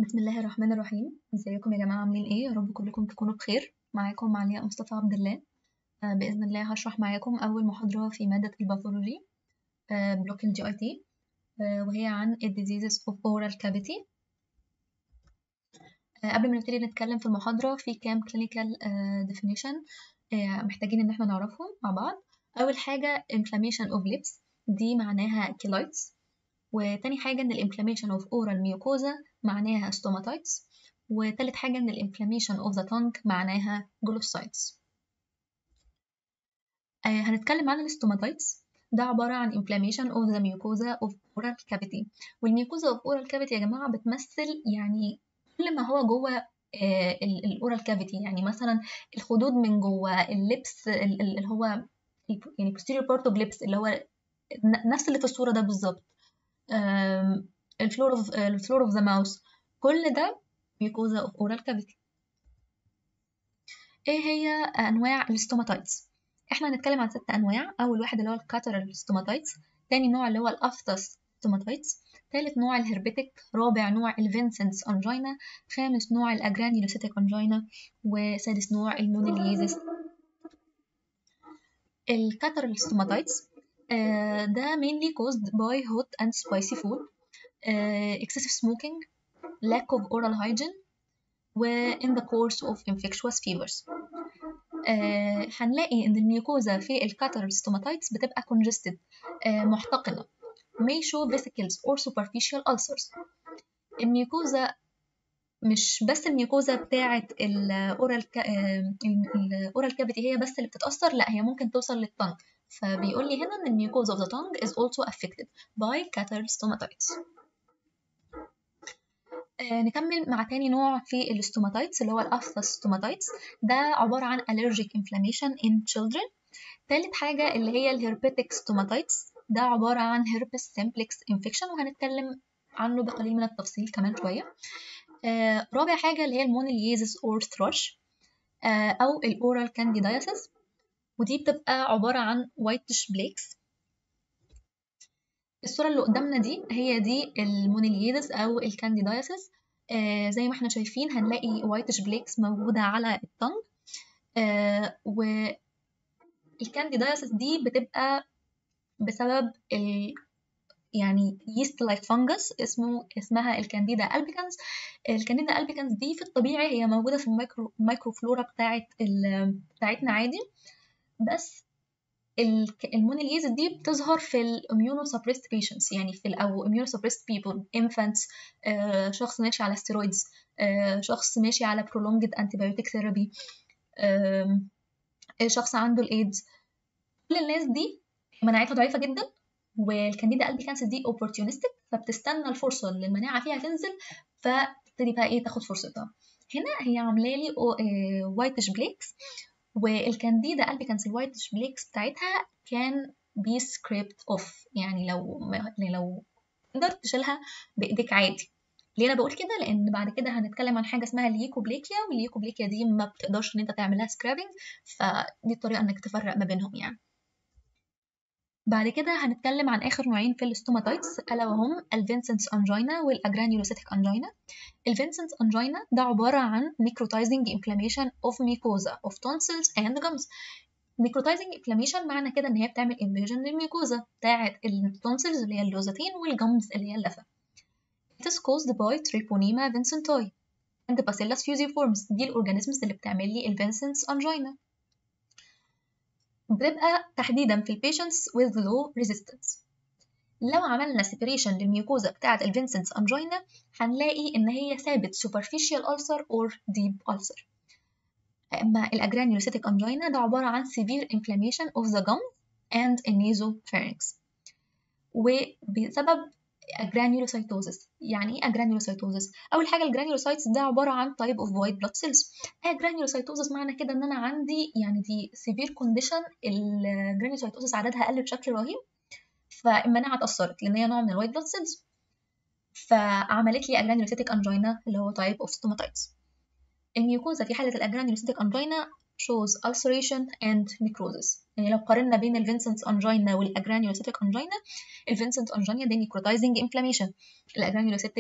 بسم الله الرحمن الرحيم ازيكم يا جماعة عاملين ايه يا رب كلكم تكونوا بخير معاكم علياء مصطفى عبد الله آه، بإذن الله هشرح معاكم أول محاضرة في مادة الباثولوجي آه، بلوك الجي اي تي وهي عن ال diseases of oral cavity آه، قبل ما نبتدي نتكلم في المحاضرة في كام clinical آه، definition آه، محتاجين إن احنا نعرفهم مع بعض أول حاجة inflammation of lips دي معناها keloids وتاني حاجة إن ال inflammation of oral mucosa معناها stomatitis وتالت حاجة إن ال inflammation of the tongue معناها glossitis آه هنتكلم عن الستوماتايتس ده عبارة عن inflammation of the mucosa of oral cavity والميوكوزا of oral cavity يا جماعة بتمثل يعني كل ما هو جوه آه الاورال كافيتي يعني مثلا الخدود من جوه اللبس ال- ال- اللي هو ال- يعني posterior part of lips اللي هو ن- نفس اللي في الصورة ده بالظبط آم، الفلور اوف الفلور اوف ذا ماوس كل ده ميوكوزا اوف اورال كافيتي ايه هي انواع الستوماتايتس احنا هنتكلم عن ست انواع اول واحد اللي هو الكاترال ستوماتايتس تاني نوع اللي هو الافتس ستوماتايتس تالت نوع الهربتك رابع نوع الفينسنس انجينا خامس نوع الاجرانيولوسيتك انجينا وسادس نوع المونيليزيس الكاترال ستوماتايتس آه، ده mainly caused by hot and spicy food آه، excessive smoking lack of oral hygiene و in the course of infectious fevers آه، هنلاقي إن الميوكوزا في الكاترال ستوماتايتس بتبقى congested آه، محتقنة may show vesicles or superficial ulcers الميوكوزا مش بس الميوكوزا بتاعة الأورال الأورال كافيتي هي بس اللي بتتأثر لا هي ممكن توصل للطنج فبيقول لي هنا إن الميوكوزا of the tongue is also affected by cataract stomatitis آه، نكمل مع تاني نوع في الاستوماتايتس اللي هو الأفثس ستوماتايتس ده عبارة عن allergic inflammation in children تالت حاجة اللي هي الهربتك ستوماتايتس ده عبارة عن herpes simplex infection وهنتكلم عنه بقليل من التفصيل كمان شوية آه، رابع حاجة اللي هي المونيليزيس اور thrush آه، أو الأورال كانديدايسيس ودي بتبقى عبارة عن whitish flakes الصورة اللي قدامنا دي هي دي المونيليزيس أو الكانديدايسيس آه زي ما احنا شايفين هنلاقي whitish flakes موجودة على التنج آه والكانديدايسيس دي بتبقى بسبب ال يعني yeast like fungus اسمه اسمها الكانديدا البيكانس الكانديدا البيكانس دي في الطبيعي هي موجودة في الميكرو الميكروفلورا بتاعت ال... بتاعتنا عادي بس ال- المونيليز دي بتظهر في الاميونو suppressed patients يعني في ال او immuno suppressed people infants آه، شخص ماشي على steroids آه، شخص ماشي على prolonged antibiotic therapy آم، آه، شخص عنده الايدز كل الناس دي مناعتها ضعيفة جدا والكانديدا البيكانس دي opportunistic فبتستنى الفرصة اللي المناعة فيها تنزل فتبتدي بقى ايه تاخد فرصتها هنا هي عاملة لي وايتش بليكس والكانديدا البيكانس الوايتش بليكس بتاعتها كان بي سكريبت اوف يعني لو يعني لو تقدر تشيلها بايديك عادي ليه انا بقول كده لان بعد كده هنتكلم عن حاجه اسمها الليكوبليكيا والليكوبليكيا دي ما بتقدرش ان انت تعملها سكرابنج فدي الطريقه انك تفرق ما بينهم يعني بعد كده هنتكلم عن آخر نوعين في الاستوماتايتس ألا وهم الفينسنتس أنجينا والأجرانيولوسيتك أنجينا الفينسنتس أنجينا ده عبارة عن necrotizing inflammation of mucosa of tonsils and gums necrotizing inflammation معنى كده إن هي بتعمل invasion للميوكوزا بتاعة التونسلز اللي هي اللوزتين والجمز اللي هي اللثة It is caused by Treponema vincenti and Bacillus fusiformis دي الأورجانيزمز اللي بتعمل لي الفينسنتس أنجينا بتبقى تحديدا في البيشنتس with low resistance لو عملنا separation للميوكوزا بتاعة الفينسنتس أنجينا هنلاقي إن هي ثابت superficial ulcer or deep ulcer أما الأجرانيولوسيتك أنجينا ده عبارة عن severe inflammation of the gums and النيزوفارynx وبسبب agranulocytosis يعني ايه agranulocytosis اول حاجه الجرانيولوسايتس ده عباره عن type of white blood cells agranulocytosis معنى كده ان انا عندي يعني دي severe condition الجرانيولوسايتوزس عددها قل بشكل رهيب فالمناعه اتاثرت لان هي نوع من الوايت بلاد سيلز فعملت لي agranulocytic angina اللي هو type of stomatitis الميوكوزا في حاله الاجرانيولوسيتك angina shows ulceration and necrosis يعني لو قارنا بين الفينسنت انجينا والاجرانيولوسيتك انجينا الفينسنت انجينا دي necrotizing inflammation الاجرانيولوسيتك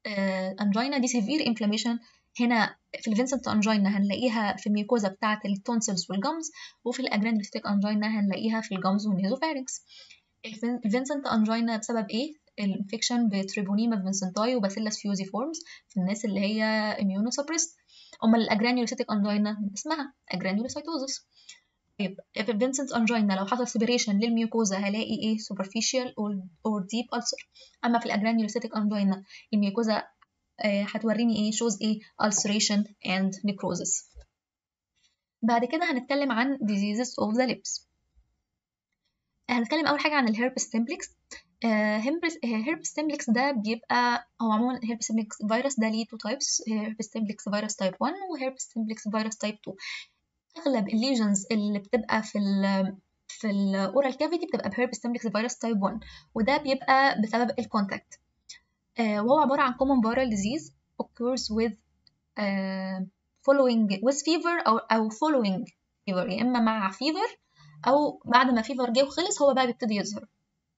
انجينا دي سيفير انفلاميشن هنا في الفينسنت انجينا هنلاقيها في الميوكوزا بتاعة التونسلز والجمز وفي الاجرانوليتيك انجينا هنلاقيها في الجمز والنيزوفارينكس الفينسنت انجينا بسبب ايه الانفكشن بتريبونيما فينسنتاي وباسيلاس فيوزي فورمز في الناس اللي هي اميونو سبريست اما الاجرانيولوسيتيك انجينا من اسمها اجرانيولوسيتوزس طيب في فينسنت انجينا لو حصل سيبريشن للميوكوزا هلاقي ايه superficial or deep ulcer اما في الاجرانيولوسيتيك انجينا الميوكوزا هتوريني ايه shows ايه ulceration and necrosis بعد كده هنتكلم عن diseases of the lips هنتكلم اول حاجه عن الهيربس سيمبلكس هيربس سيمبلكس ده بيبقى هو عموما هيربس سيمبلكس فيروس ده ليه تو تايبس هيربس سيمبلكس فيروس تايب 1 وهيربس سيمبلكس فيروس تايب 2 اغلب الليجنز اللي بتبقى في ال في الاورال كافيتي بتبقى بهيربس سيمبلكس فيروس تايب 1 وده بيبقى بسبب الكونتاكت وهو عباره عن common viral disease occurs with uh, following with fever أو أو following fever يا إما مع fever أو بعد ما fever جه وخلص هو بقى بيبتدي يظهر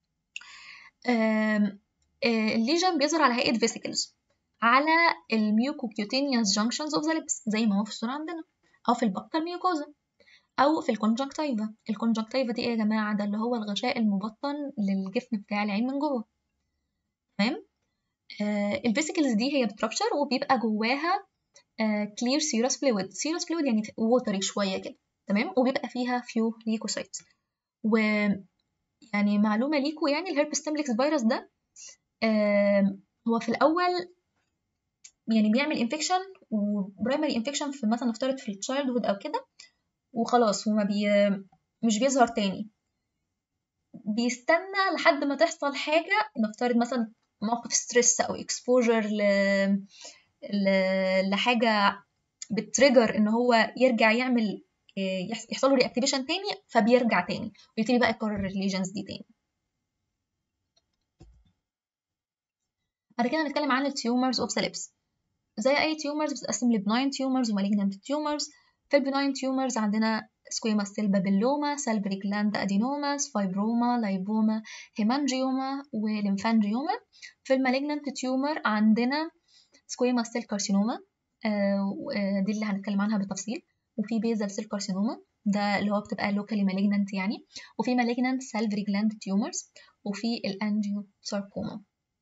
الليجن بيظهر على هيئة vesicles على الميوكوكيوتينيوس junctions of the lips زي ما هو في الصورة عندنا أو في البكة الميوكوزا أو في الكونجكتيفا الكونجكتيفا دي إيه يا جماعة ده اللي هو الغشاء المبطن للجفن بتاع العين من جوه تمام آه الفيسيكلز دي هي بترابشر وبيبقى جواها كلير سيروس فلويد سيروس فلويد يعني ووتري شويه كده تمام وبيبقى فيها فيو ليكوسايتس و يعني معلومه ليكو يعني الهيربس سيمبلكس فيروس ده آه هو في الاول يعني بيعمل انفكشن وبرايمري انفكشن في مثلا نفترض في التشايلد هود او كده وخلاص وما بي مش بيظهر تاني بيستنى لحد ما تحصل حاجه نفترض مثلا موقف ستريس او اكسبوجر ل... ل... لحاجه بتريجر ان هو يرجع يعمل يحصل له رياكتيفيشن تاني فبيرجع تاني ويبتدي بقى يكرر الليجنز دي تاني بعد كده هنتكلم عن التيومرز اوف ذا ليبس زي اي تيومرز بتتقسم لبناين تيومرز ومالجنانت تيومرز في البناين تيومرز عندنا سكويماس سيل بابيلوما سالفري جلاند ادينوماس فايبروما لايبوما هيمانجيوما وليمفانجيوما في المالجنانت تيومر عندنا سكويماس سيل كارسينوما دي اللي هنتكلم عنها بالتفصيل وفي بيزل سيل كارسينوما ده اللي هو بتبقى لوكالي مالجنانت يعني وفي مالجنانت سالفري جلاند تيومرز وفي الانجيو ساركوما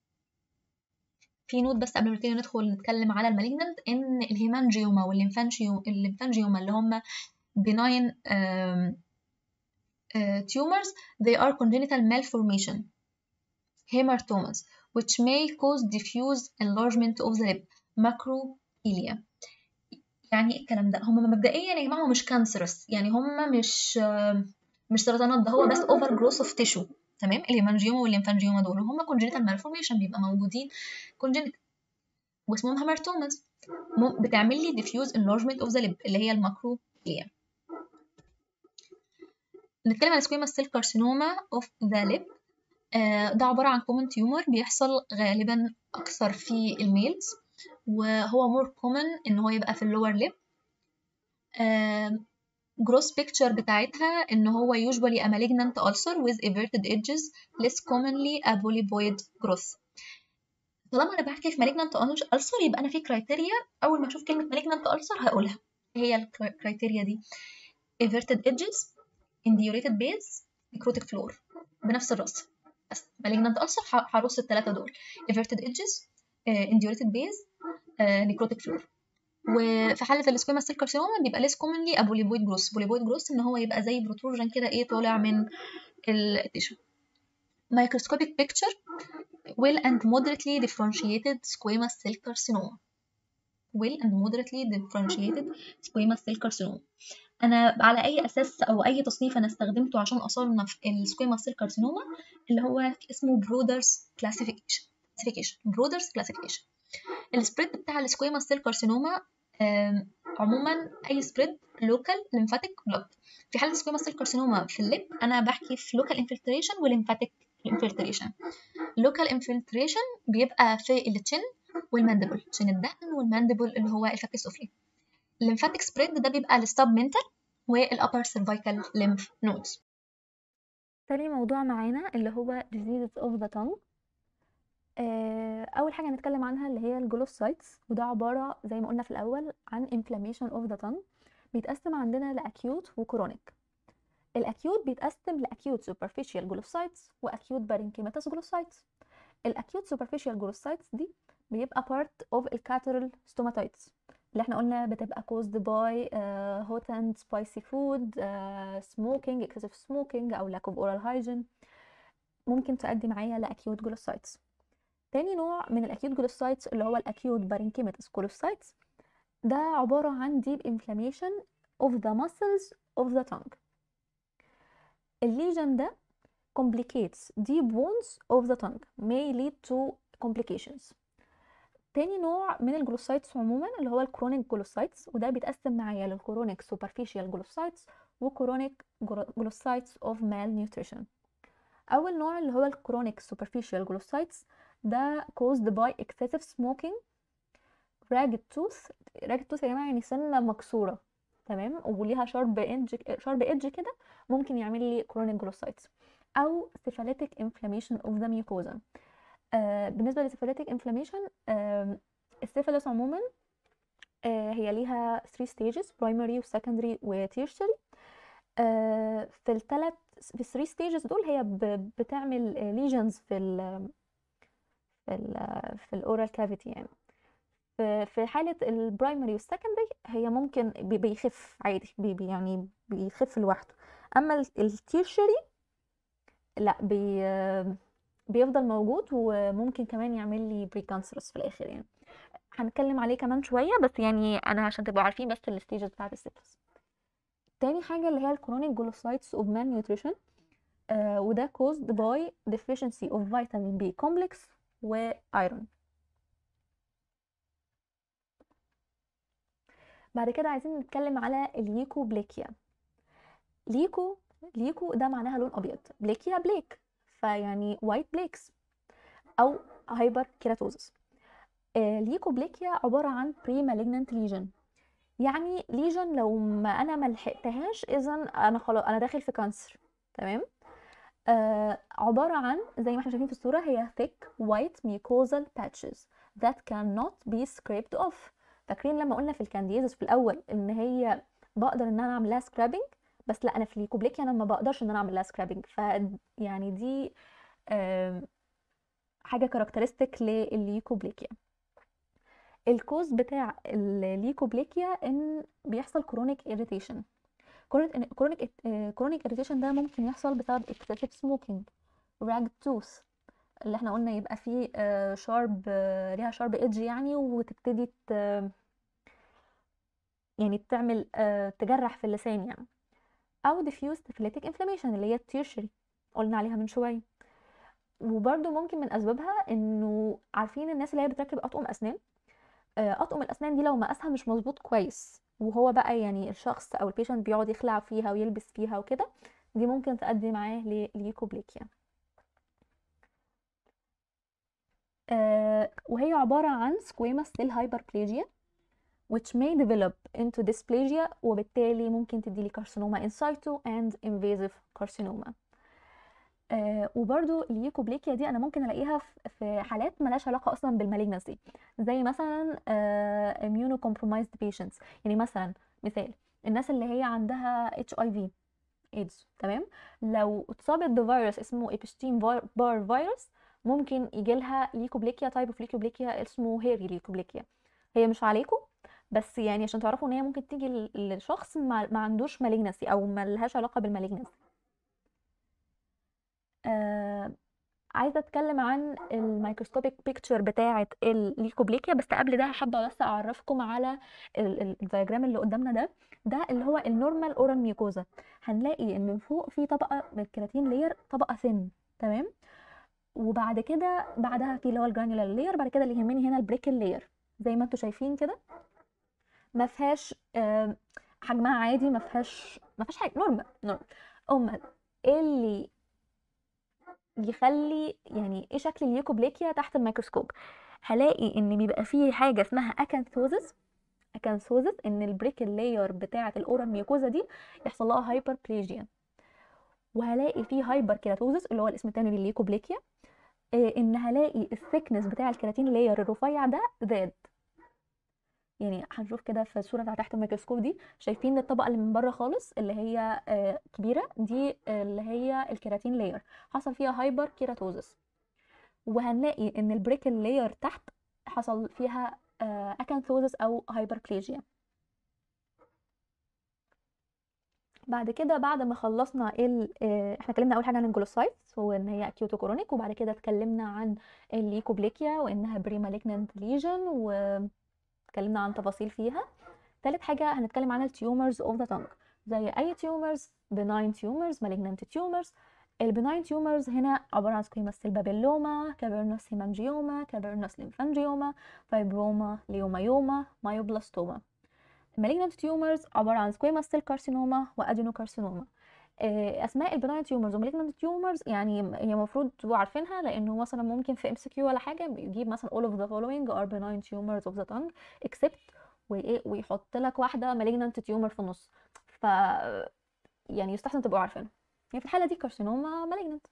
في نوت بس قبل ما نبتدي ندخل نتكلم على المالجنانت ان الهيمانجيوما والليمفانجيوما الليمفانجيوما اللي هم benign um, uh, tumors they are congenital malformation hematomas which may cause diffuse enlargement of the lip macrophilia يعني الكلام ده هم مبدئيا يا جماعه مش كانسرس يعني هم مش مش سرطانات ده هو بس اوفر جروث اوف تيشو تمام الهيمانجيوما والليمفانجيوما دول هم congenital malformation بيبقى موجودين congenital واسمهم هيماتوماز بتعمل لي diffuse enlargement of the lip اللي هي الماكروفيليا نتكلم عن سكويما سيل كارسينوما اوف ذا ليب ده عبارة عن كومن تيومر بيحصل غالبا أكثر في الميلز وهو مور كومن إن هو يبقى في اللور ليب جروس بيكتشر بتاعتها إن هو usually a malignant ulcer with everted edges less commonly a polypoid growth طالما أنا بحكي في malignant ulcer يبقى أنا في كرايتيريا أول ما أشوف كلمة malignant ulcer هقولها هي الكرايتيريا دي everted edges indurated base necrotic floor بنفس الرص بس malignant ulcer هرص الثلاثة دول everted edges uh, indurated base uh, necrotic floor وفي حالة السكويما سيل كارسينوما بيبقى less commonly a polypoid growth polypoid growth ان هو يبقى زي بروتروجن كده ايه طالع من التيشو microscopic picture well and moderately differentiated squamous cell carcinoma well and moderately differentiated squamous cell carcinoma انا على اي اساس او اي تصنيف انا استخدمته عشان اصنف السكويما سيل كارسينوما اللي هو اسمه برودرز كلاسيفيكيشن كلاسيفيكيشن برودرز كلاسيفيكيشن السبريد بتاع السكويما سيل كارسينوما عموما اي سبريد لوكال ليمفاتيك بلود في حاله السكويما سيل كارسينوما في الليب انا بحكي في لوكال انفلتريشن وليمفاتيك انفلتريشن لوكال انفلتريشن بيبقى في التشن والماندبل عشان الدهن والماندبل اللي هو الفك السفلي الليمفاتيك سبريد ده بيبقى الستاب منتال والابر سيرفايكال ليمف نودز تاني موضوع معانا اللي هو diseases of the tongue آه، اول حاجه هنتكلم عنها اللي هي الجلوسايتس وده عباره زي ما قلنا في الاول عن inflammation of the tongue بيتقسم عندنا لاكيوت وكرونيك الاكيوت بيتقسم لاكيوت superficial جلوسايتس واكيوت بارينكيماتوس جلوسايتس الاكيوت superficial جلوسايتس دي بيبقى part of الكاترال stomatitis اللي احنا قلنا بتبقى caused by uh, hot and spicy food uh, smoking excessive smoking او lack of oral hygiene ممكن تؤدي معايا لاكيوت جلوسايتس تاني نوع من الاكيوت جلوسايتس اللي هو الاكيوت بارينكيماتوس جلوسايتس ده عبارة عن deep inflammation of the muscles of the tongue الليجن ده complicates deep wounds of the tongue may lead to complications تاني نوع من الجلوسايتس عموما اللي هو الكرونيك جلوسايتس وده بيتقسم معايا للكرونيك superficial جلوسايتس وكرونيك جلوسايتس of malnutrition اول نوع اللي هو الكرونيك superficial جلوسايتس ده caused by excessive smoking ragged tooth ragged tooth يا جماعه يعني سنه مكسوره تمام وليها شارب ايدج شارب ايدج كده ممكن يعمل لي كرونيك جلوسايتس او syphilitic inflammation of the mucosa آه بالنسبه للسيفاليتيك انفلاميشن آه السيفاليس عموما آه هي ليها 3 stages primary وسكندري وتيرشري آه في الثلاث في 3 stages دول هي ب- بتعمل ليجنز في ال في ال في الاورال كافيتي يعني في في حالة البرايمري والسكندري هي ممكن بي- بيخف عادي بي بي- يعني بيخف لوحده اما التيرشري لا بي بيفضل موجود وممكن كمان يعمل لي بري كانسرس في الاخر يعني هنتكلم عليه كمان شويه بس يعني انا عشان تبقوا عارفين بس الستيجز بتاعت السيفلس تاني حاجه اللي هي الكرونيك جلوسايتس اوف مان نيوتريشن وده caused by deficiency of vitamin B complex وايرون بعد كده عايزين نتكلم على الليكوبليكيا ليكو ليكو ده معناها لون ابيض بليكيا بليك فيعني وايت بليكس او هايبر كيراتوزس الليكوبليكيا عباره عن بري مالجنانت ليجن يعني ليجن لو ما انا ما لحقتهاش اذا انا خلاص انا داخل في كانسر تمام آه عباره عن زي ما احنا شايفين في الصوره هي thick white mucosal patches that cannot be scraped off فاكرين لما قلنا في الكانديزس في الاول ان هي بقدر ان انا اعمل لها سكرابنج بس لا انا في الليكوبليكيا انا ما بقدرش ان انا اعمل لها سكرابنج ف يعني دي آم، حاجه كاركترستيك للليكوبليكيا الكوز بتاع الليكوبليكيا ان بيحصل كرونيك اريتيشن كرونيك كرونيك كرونيك اريتيشن ده ممكن يحصل بسبب excessive smoking راج توث اللي احنا قلنا يبقى فيه شارب ليها شارب ايدج يعني وتبتدي ت- يعني تعمل آه، تجرح في اللسان يعني او diffuse syphilitic inflammation اللي هي التيرشري قلنا عليها من شويه وبرده ممكن من اسبابها انه عارفين الناس اللي هي بتركب اطقم اسنان آه، اطقم الاسنان دي لو مقاسها مش مظبوط كويس وهو بقى يعني الشخص او البيشنت بيقعد يخلع فيها ويلبس فيها وكده دي ممكن تؤدي معاه لليكوبليكيا آه وهي عبارة عن squamous cell hyperplasia which may develop into dysplasia وبالتالي ممكن تديلي carcinoma in situ and invasive carcinoma آه وبرده الليوكوبليكيا دي انا ممكن الاقيها في- في حالات ملهاش علاقه اصلا بالمالجنسي زي مثلا آه immunocompromised patients يعني مثلا مثال الناس اللي هي عندها اتش اي في ايدز تمام لو اتصابت بفيروس اسمه ايبشتين بار فيروس ممكن يجي لها ليكوبليكيا تايب اوف ليكوبليكيا اسمه هيري ليكوبليكيا هي مش عليكم بس يعني عشان تعرفوا ان هي ممكن تيجي ل- لشخص ما, ما عندوش مالجنسي او ما لهاش علاقه بالمالجنسي آه عايزه اتكلم عن الميكروسكوبيك بيكتشر بتاعه الليكوبليكيا بس قبل ده حابه بس اعرفكم على ال- ال- الدياجرام اللي قدامنا ده ده اللي هو النورمال اورال ميوكوزا هنلاقي ان من فوق في طبقه من الكيراتين لاير طبقه ثين تمام وبعد كده بعدها في اللي هو الجرانيولار لاير بعد كده اللي يهمني هنا البريكل لاير زي ما انتم شايفين كده ما فيهاش آم، حجمها عادي ما فيهاش ما فيهاش حاجه نورمال نورمال امال ايه اللي يخلي يعني ايه شكل الليوكوبليكيا تحت الميكروسكوب هلاقي ان بيبقى فيه حاجه اسمها اكانثوزس اكانثوزس ان البريكل لاير بتاعه الاورال ميوكوزا دي يحصل لها هايبربليجيا وهلاقي فيه هايبر كيراتوزس اللي هو الاسم التاني للليوكوبليكيا آه، ان هلاقي الثيكنس بتاع الكيراتين لاير الرفيع ده زاد يعني هنشوف كده في الصوره بتاعت تحت الميكروسكوب دي شايفين الطبقه اللي من بره خالص اللي هي آه، كبيره دي اللي هي الكيراتين لاير حصل فيها هايبر كيراتوزس وهنلاقي ان البريكل لاير تحت حصل فيها اكانثوزس او هايبربليجيا بعد كده بعد ما خلصنا ال آه، احنا اتكلمنا اول حاجه عن الجلوسايتس وان هي اكيوتو كرونيك وبعد كده اتكلمنا عن الليكوبليكيا وانها بري مالجنانت ليجن واتكلمنا عن تفاصيل فيها تالت حاجه هنتكلم عن التيومرز اوف ذا تانج زي اي تيومرز بناين تيومرز مالجنانت تيومرز البناين تيومرز هنا عباره عن سكويموس سيل بابيلوما كافيرنوس هيمانجيوما كافيرنوس ليمفانجيوما فايبروما ليومايوما مايوبلاستوما malignant tumors عبارة عن squamous cell carcinoma وادينوكارسينوما آه، اسماء البناين تيومرز ومالجنانت تيومرز يعني هي المفروض تبقوا عارفينها لانه مثلا ممكن في ام سي كيو ولا حاجه بيجيب مثلا all of the following are benign tumors of the tongue except وايه ويحط لك واحده malignant tumor في النص ف يعني يستحسن تبقوا عارفينها يعني في الحاله دي كارسينوما malignant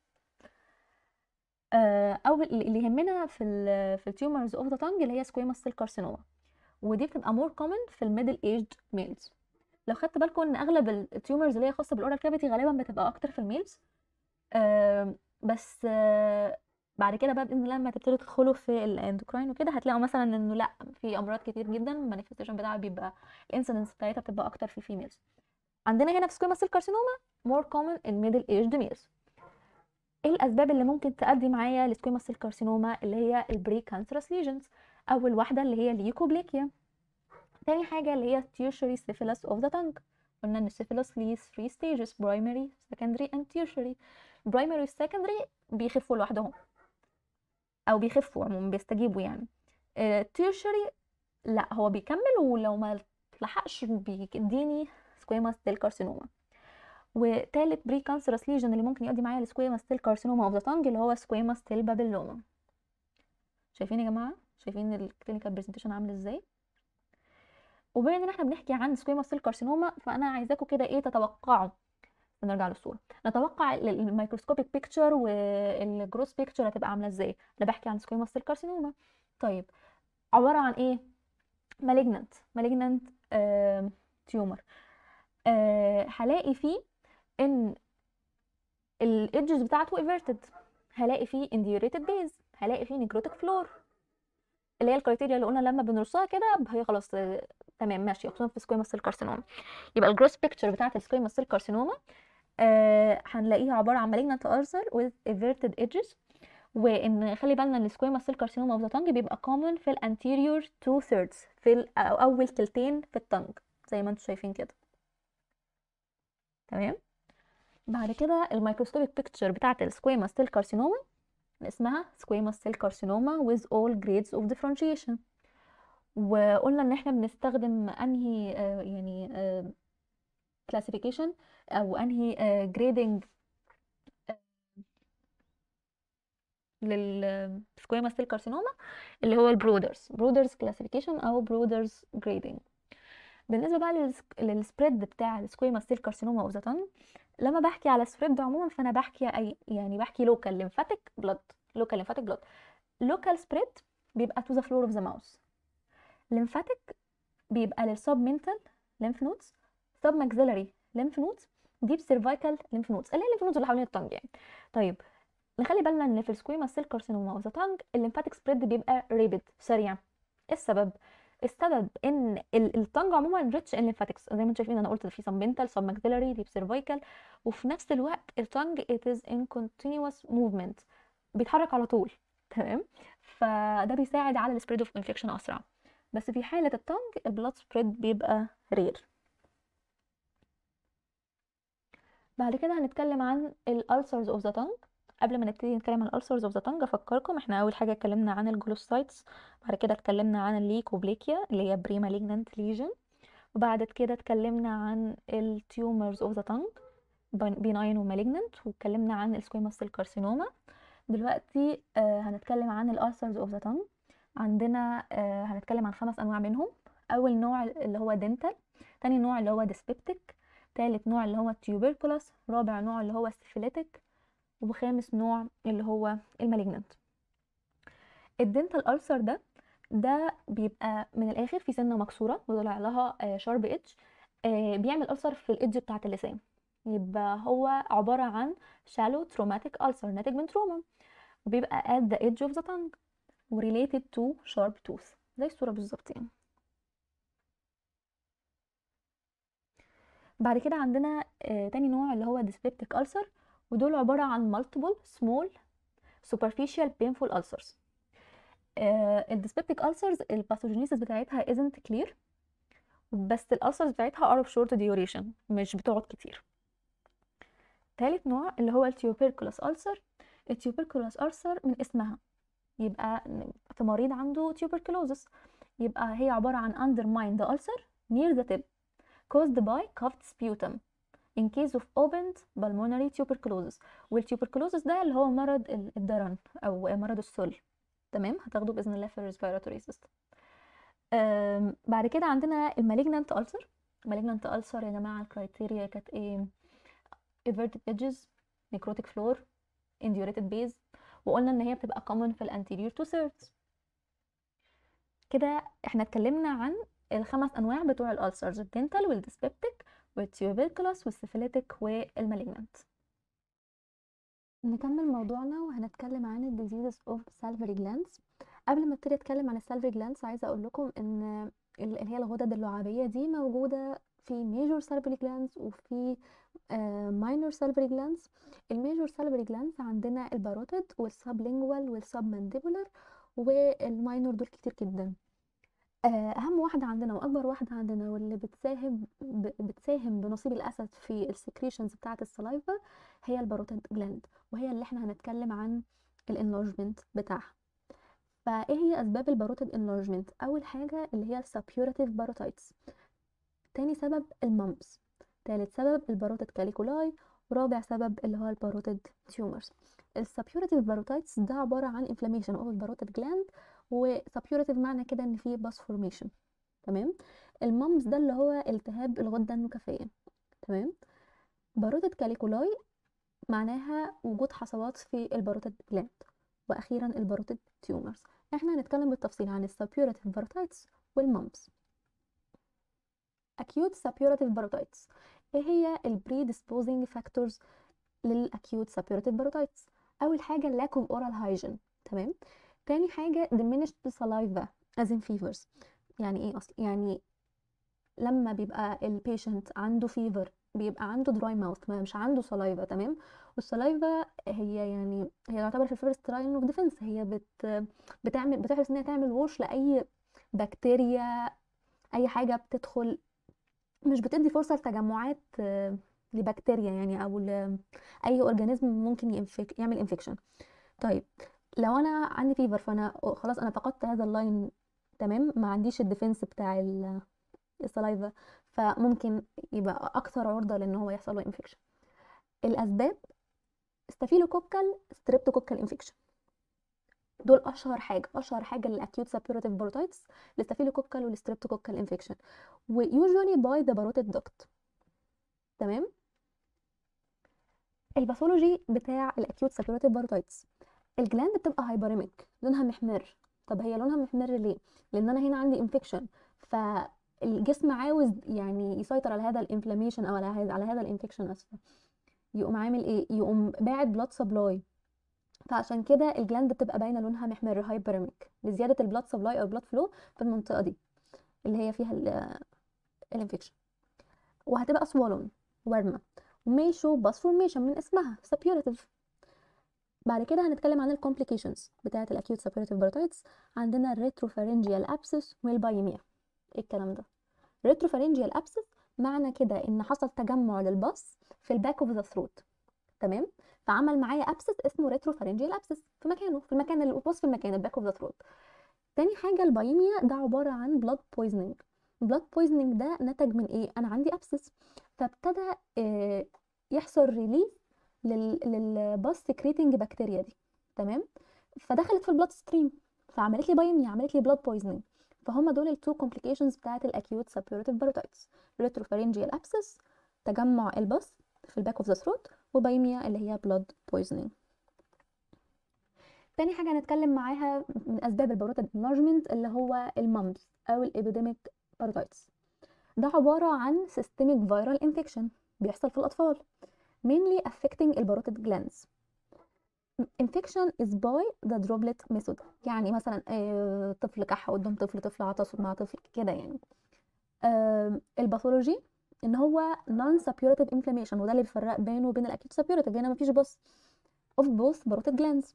آه، او اللي يهمنا في ال في التيومرز اوف ذا تانج اللي هي سكويموس سيل كارسينوما ودي بتبقى مور كومن في الميدل ايجد ميلز لو خدت بالكم ان اغلب التيومرز اللي هي خاصه بالاورال كافيتي غالبا بتبقى اكتر في الميلز آه بس آه بعد كده بقى باذن الله لما تبتدوا تدخلوا في الاندوكراين وكده هتلاقوا مثلا انه لا في امراض كتير جدا المانيفستيشن بتاعها بيبقى الانسيدنس بتاعتها بتبقى اكتر في الفيميلز عندنا هنا في سكويموس سيل كارسينوما مور كومن ان ميدل ايجد ميلز ايه الاسباب اللي ممكن تؤدي معايا لسكويموس سيل كارسينوما اللي هي البري كانسرس ليجنز اول واحده اللي هي الليوكوبليكيا تاني حاجة اللي هي tertiary syphilis of the tongue قلنا ان السيفيلس ليه 3 stages primary secondary and tertiary primary secondary بيخفوا لوحدهم او بيخفوا عموما بيستجيبوا يعني آه، tertiary لا هو بيكمل ولو ما لحقش بيديني سكويموس سيل كارسينوما وتالت بري كانسرس ليجن اللي ممكن يؤدي معايا لسكويموس سيل كارسينوما اوف ذا تانج اللي هو سكويموس سيل بابيلوما شايفين يا جماعه شايفين الكلينيكال برزنتيشن عامل ازاي وبما ان احنا بنحكي عن سكويموس سيل كارسينوما فانا عايزاكم كده ايه تتوقعوا نرجع للصوره نتوقع الميكروسكوبيك بيكتشر والجروس بيكتشر هتبقى عامله ازاي انا بحكي عن سكويموس سيل كارسينوما طيب عباره عن ايه مالجنانت مالجنانت تيومر هلاقي فيه ان الايدجز بتاعته ايفيرتد هلاقي فيه انديوريتد بيز هلاقي فيه نيكروتيك فلور اللي هي الكرايتيريا اللي قلنا لما بنرصها كده هي خلاص آه، تمام ماشي خصوصا في سكويموس سيل كارسينوما يبقى الجروس بيكتشر بتاعت السكويموس سيل كارسينوما آه هنلاقيها عباره عن malignant ulcer with everted edges وان خلي بالنا ان السكويموس سيل كارسينوما اوف ذا تانج بيبقى common في الانتيريور تو ثيردز في ال- أو اول تلتين في التانج زي ما انتم شايفين كده تمام بعد كده الميكروسكوبيك بيكتشر بتاعت السكويموس سيل كارسينوما اسمها squamous cell carcinoma with all grades of differentiation وقلنا ان احنا بنستخدم انهي آه، يعني آه، classification او انهي آه، grading آه، لل squamous cell carcinoma اللي هو البرودرز برودرز classification او برودرز grading بالنسبه بقى للس- للسبريد بتاع السكويموس سيل كارسينوما اوف ذا تانج لما بحكي على سبريد عموما فانا بحكي اي يعني بحكي لوكال ليمفاتيك بلاد لوكال ليمفاتيك بلاد لوكال سبريد بيبقى تو ذا فلور اوف ذا ماوس ليمفاتيك بيبقى للسب منتال ليمف نودز سب ماكسيلاري ليمف نودز ديب سيرفايكال ليمف نودز اللي هي الليمف نودز اللي حوالين التانج يعني طيب نخلي بالنا ان في السكويما سيل كارسينوما اوف ذا تانج الليمفاتيك سبريد بيبقى ريبid سريع ايه السبب السبب ان ال- التانج عموما ريتش ان ليمفاتكس زي ما انتم شايفين انا قلت في سبمنتال سب ماكسيلاري ديب سيرفايكال وفي نفس الوقت التانج it is in continuous movement بيتحرك على طول تمام فده بيساعد على السبريد اوف انفكشن اسرع بس في حاله التانج البلاد سبريد بيبقى رير بعد كده هنتكلم عن الالسرز اوف ذا تانج قبل ما نبتدي نتكلم عن الالسرز اوف ذا تانج افكركم احنا اول حاجه اتكلمنا عن الجلوسايتس بعد كده اتكلمنا عن الليكوبليكيا اللي هي بري مالجنانت ليجن وبعد كده اتكلمنا عن التيومرز اوف ذا تانج بيناين ومالجنانت واتكلمنا عن السكويموس سيل كارسينوما دلوقتي آه هنتكلم عن الالسرز اوف ذا تانج عندنا آه هنتكلم عن خمس انواع منهم اول نوع اللي هو دنتال تاني نوع اللي هو ديسبيبتيك تالت نوع اللي هو التيوبركولاس رابع نوع اللي هو السيفيليتك وخامس نوع اللي هو المالجنانت الدنتال ألسر ده ده بيبقى من الآخر في سنة مكسورة وطلع لها شارب ايدج بيعمل ألسر في الإيدج بتاعة اللسان يبقى هو عبارة عن shallow traumatic ulcer ناتج من تروما وبيبقى at the edge of the tongue و related to sharp tooth زي الصورة بالظبط يعني بعد كده عندنا آه تاني نوع اللي هو dyspeptic ulcer ودول عبارة عن multiple small superficial painful ulcers آه الديسبيبتيك ulcers الباثوجينيسيس بتاعتها isn't clear بس الالسرز بتاعتها are of short duration مش بتقعد كتير تالت نوع اللي هو التيوبيركولوس ulcer التيوبيركولوس ulcer من اسمها يبقى في مريض عنده tuberculosis يبقى هي عبارة عن undermined ulcer near the tip caused by cuffed sputum in case of opened pulmonary tuberculosis والتيوبركلوزس ده اللي هو مرض الدرن او مرض السل تمام هتاخده باذن الله في الريسبيراتوري سيستم بعد كده عندنا المالجنانت ألسر المالجنانت ألسر يا جماعه الكرايتيريا كانت ايه everted edges necrotic floor indurated base وقلنا ان هي بتبقى common في الانتيريور تو thirds كده احنا اتكلمنا عن الخمس انواع بتوع الالسرز الدنتال والديسبيبتيك والتيوبركلوس والسيفيليتيك والمالجنانت نكمل موضوعنا وهنتكلم عن الديزيزز اوف salivary glands قبل ما ابتدي اتكلم عن السالفري جلانس عايزه اقول لكم ان اللي هي الغدد اللعابيه دي موجوده في ميجور salivary glands وفي ماينور salivary glands الميجور salivary glands عندنا الباروتيد والسبلينجوال والسبمانديبولار والماينور دول كتير جدا اهم واحده عندنا واكبر واحده عندنا واللي بتساهم بتساهم بنصيب الاسد في السكريشنز بتاعه السلايفا هي الباروتيد جلاند وهي اللي احنا هنتكلم عن الانلارجمنت بتاعها فايه هي اسباب الباروتيد انلارجمنت اول حاجه اللي هي السابيوراتيف باروتايتس تاني سبب الممبس تالت سبب الباروتيد كاليكولاي ورابع سبب اللي هو الباروتيد تيومرز السابيوراتيف باروتايتس ده عباره عن انفلاميشن اوف الباروتيد جلاند وسابيوراتيف معنى كده ان فيه باس فورميشن تمام الممبس ده اللي هو التهاب الغده النكفيه تمام باروتيد كاليكولاي معناها وجود حصوات في الباروتيد جلاند واخيرا الباروتيد تيومرز احنا هنتكلم بالتفصيل عن السابيوراتيف باروتايتس والممبس acute suppurative باروتايتس ايه هي البريدisposing factors للاكيوت suppurative باروتايتس اول حاجه lack of oral hygiene تمام تاني حاجه diminished saliva as in fevers يعني ايه اصلا يعني لما بيبقى البيشنت عنده فيفر بيبقى عنده دراي ماوث ما مش عنده سلايفا تمام والسلايفا هي يعني هي تعتبر في الفيرست لاين اوف ديفنس هي بت بتعمل بتحرص ان هي تعمل ووش لاي بكتيريا اي حاجه بتدخل مش بتدي فرصه لتجمعات لبكتيريا يعني او اي اورجانيزم ممكن ينفك يعمل انفكشن طيب لو انا عندي فيفر فانا خلاص انا فقدت هذا اللاين تمام ما عنديش الديفنس بتاع السلايفا فممكن يبقى اكثر عرضه لان هو يحصل له انفكشن الاسباب ستافيلوكوكال ستريبتوكوكال انفكشن دول اشهر حاجه اشهر حاجه للاكيوت سابيوراتيف باروتايتس الستافيلوكوكال والستريبتوكوكال انفكشن ويوجوالي باي ذا باروتيد دوكت تمام الباثولوجي بتاع الاكيوت سابيوراتيف باروتايتس الجلاند بتبقى هايبريميك لونها محمر طب هي لونها محمر ليه لان انا هنا عندي انفكشن فالجسم عاوز يعني يسيطر على هذا الانفلاميشن او على هذا على هذا الانفكشن اسفه يقوم عامل ايه يقوم باعت بلاد سبلاي فعشان كده الجلاند بتبقى باينه لونها محمر هايبريميك لزياده البلاد سبلاي او البلاد فلو في المنطقه دي اللي هي فيها الانفكشن وهتبقى سوالون ورمه ومي شو باس فورميشن من اسمها سابيوراتيف بعد كده هنتكلم عن الكومبليكيشنز بتاعه الاكيوت سابيوراتيف باروتايتس عندنا الريتروفارنجيال ابسس والبايميا ايه الكلام ده ريتروفارنجيال ابسس معنى كده ان حصل تجمع للباص في الباك اوف ذا ثروت تمام فعمل معايا ابسس اسمه ريتروفارنجيال ابسس في مكانه في المكان اللي الباص في المكان الباك اوف ذا ثروت تاني حاجه البايميا ده عباره عن بلاد بويزنينج بلاد بويزنينج ده نتج من ايه انا عندي ابسس فابتدى آه يحصل ريليز للباس سكريتنج بكتيريا دي تمام فدخلت في البلاد ستريم فعملت لي بايميا عملت لي بلاد بويزنينج فهم دول التو كومبليكيشنز بتاعت الاكيوت سابيوراتيف باروتايتس ريتروفارنجيال ابسس تجمع الباص في الباك اوف ذا ثروت وبايميا اللي هي بلاد بويزنينج تاني حاجة هنتكلم معاها من أسباب الباروتيد enlargement اللي هو الممز أو الإبيديميك باروتايتس ده عبارة عن systemic viral infection بيحصل في الأطفال mainly affecting الباروتيد glands infection is by the droplet method يعني مثلا آه، طفل كح قدام طفل طفل عطس مع طفل كده يعني آه، الباثولوجي ان هو non suppurative inflammation وده اللي بيفرق بينه وبين الاكيوت suppurative هنا مفيش بص of both parotid glands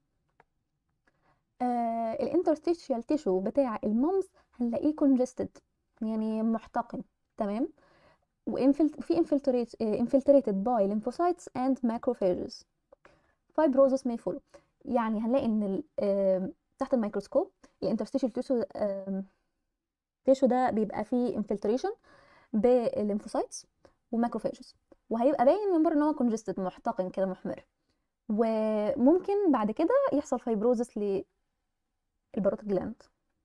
آه الانترستيشيال تيشو بتاع الممز هنلاقيه congested يعني محتقن تمام وفي infiltrate آه، infiltrated by lymphocytes and macrophages fibrosis may follow يعني هنلاقي ان ال- آه، تحت الميكروسكوب الانترستيشيال تيشو تيشو ده بيبقى فيه infiltration بالليمفوسايتس وماكروفاجز وهيبقى باين من بره ان هو congested محتقن كده محمر وممكن بعد كده يحصل فايبروزس للباروتيد جلاند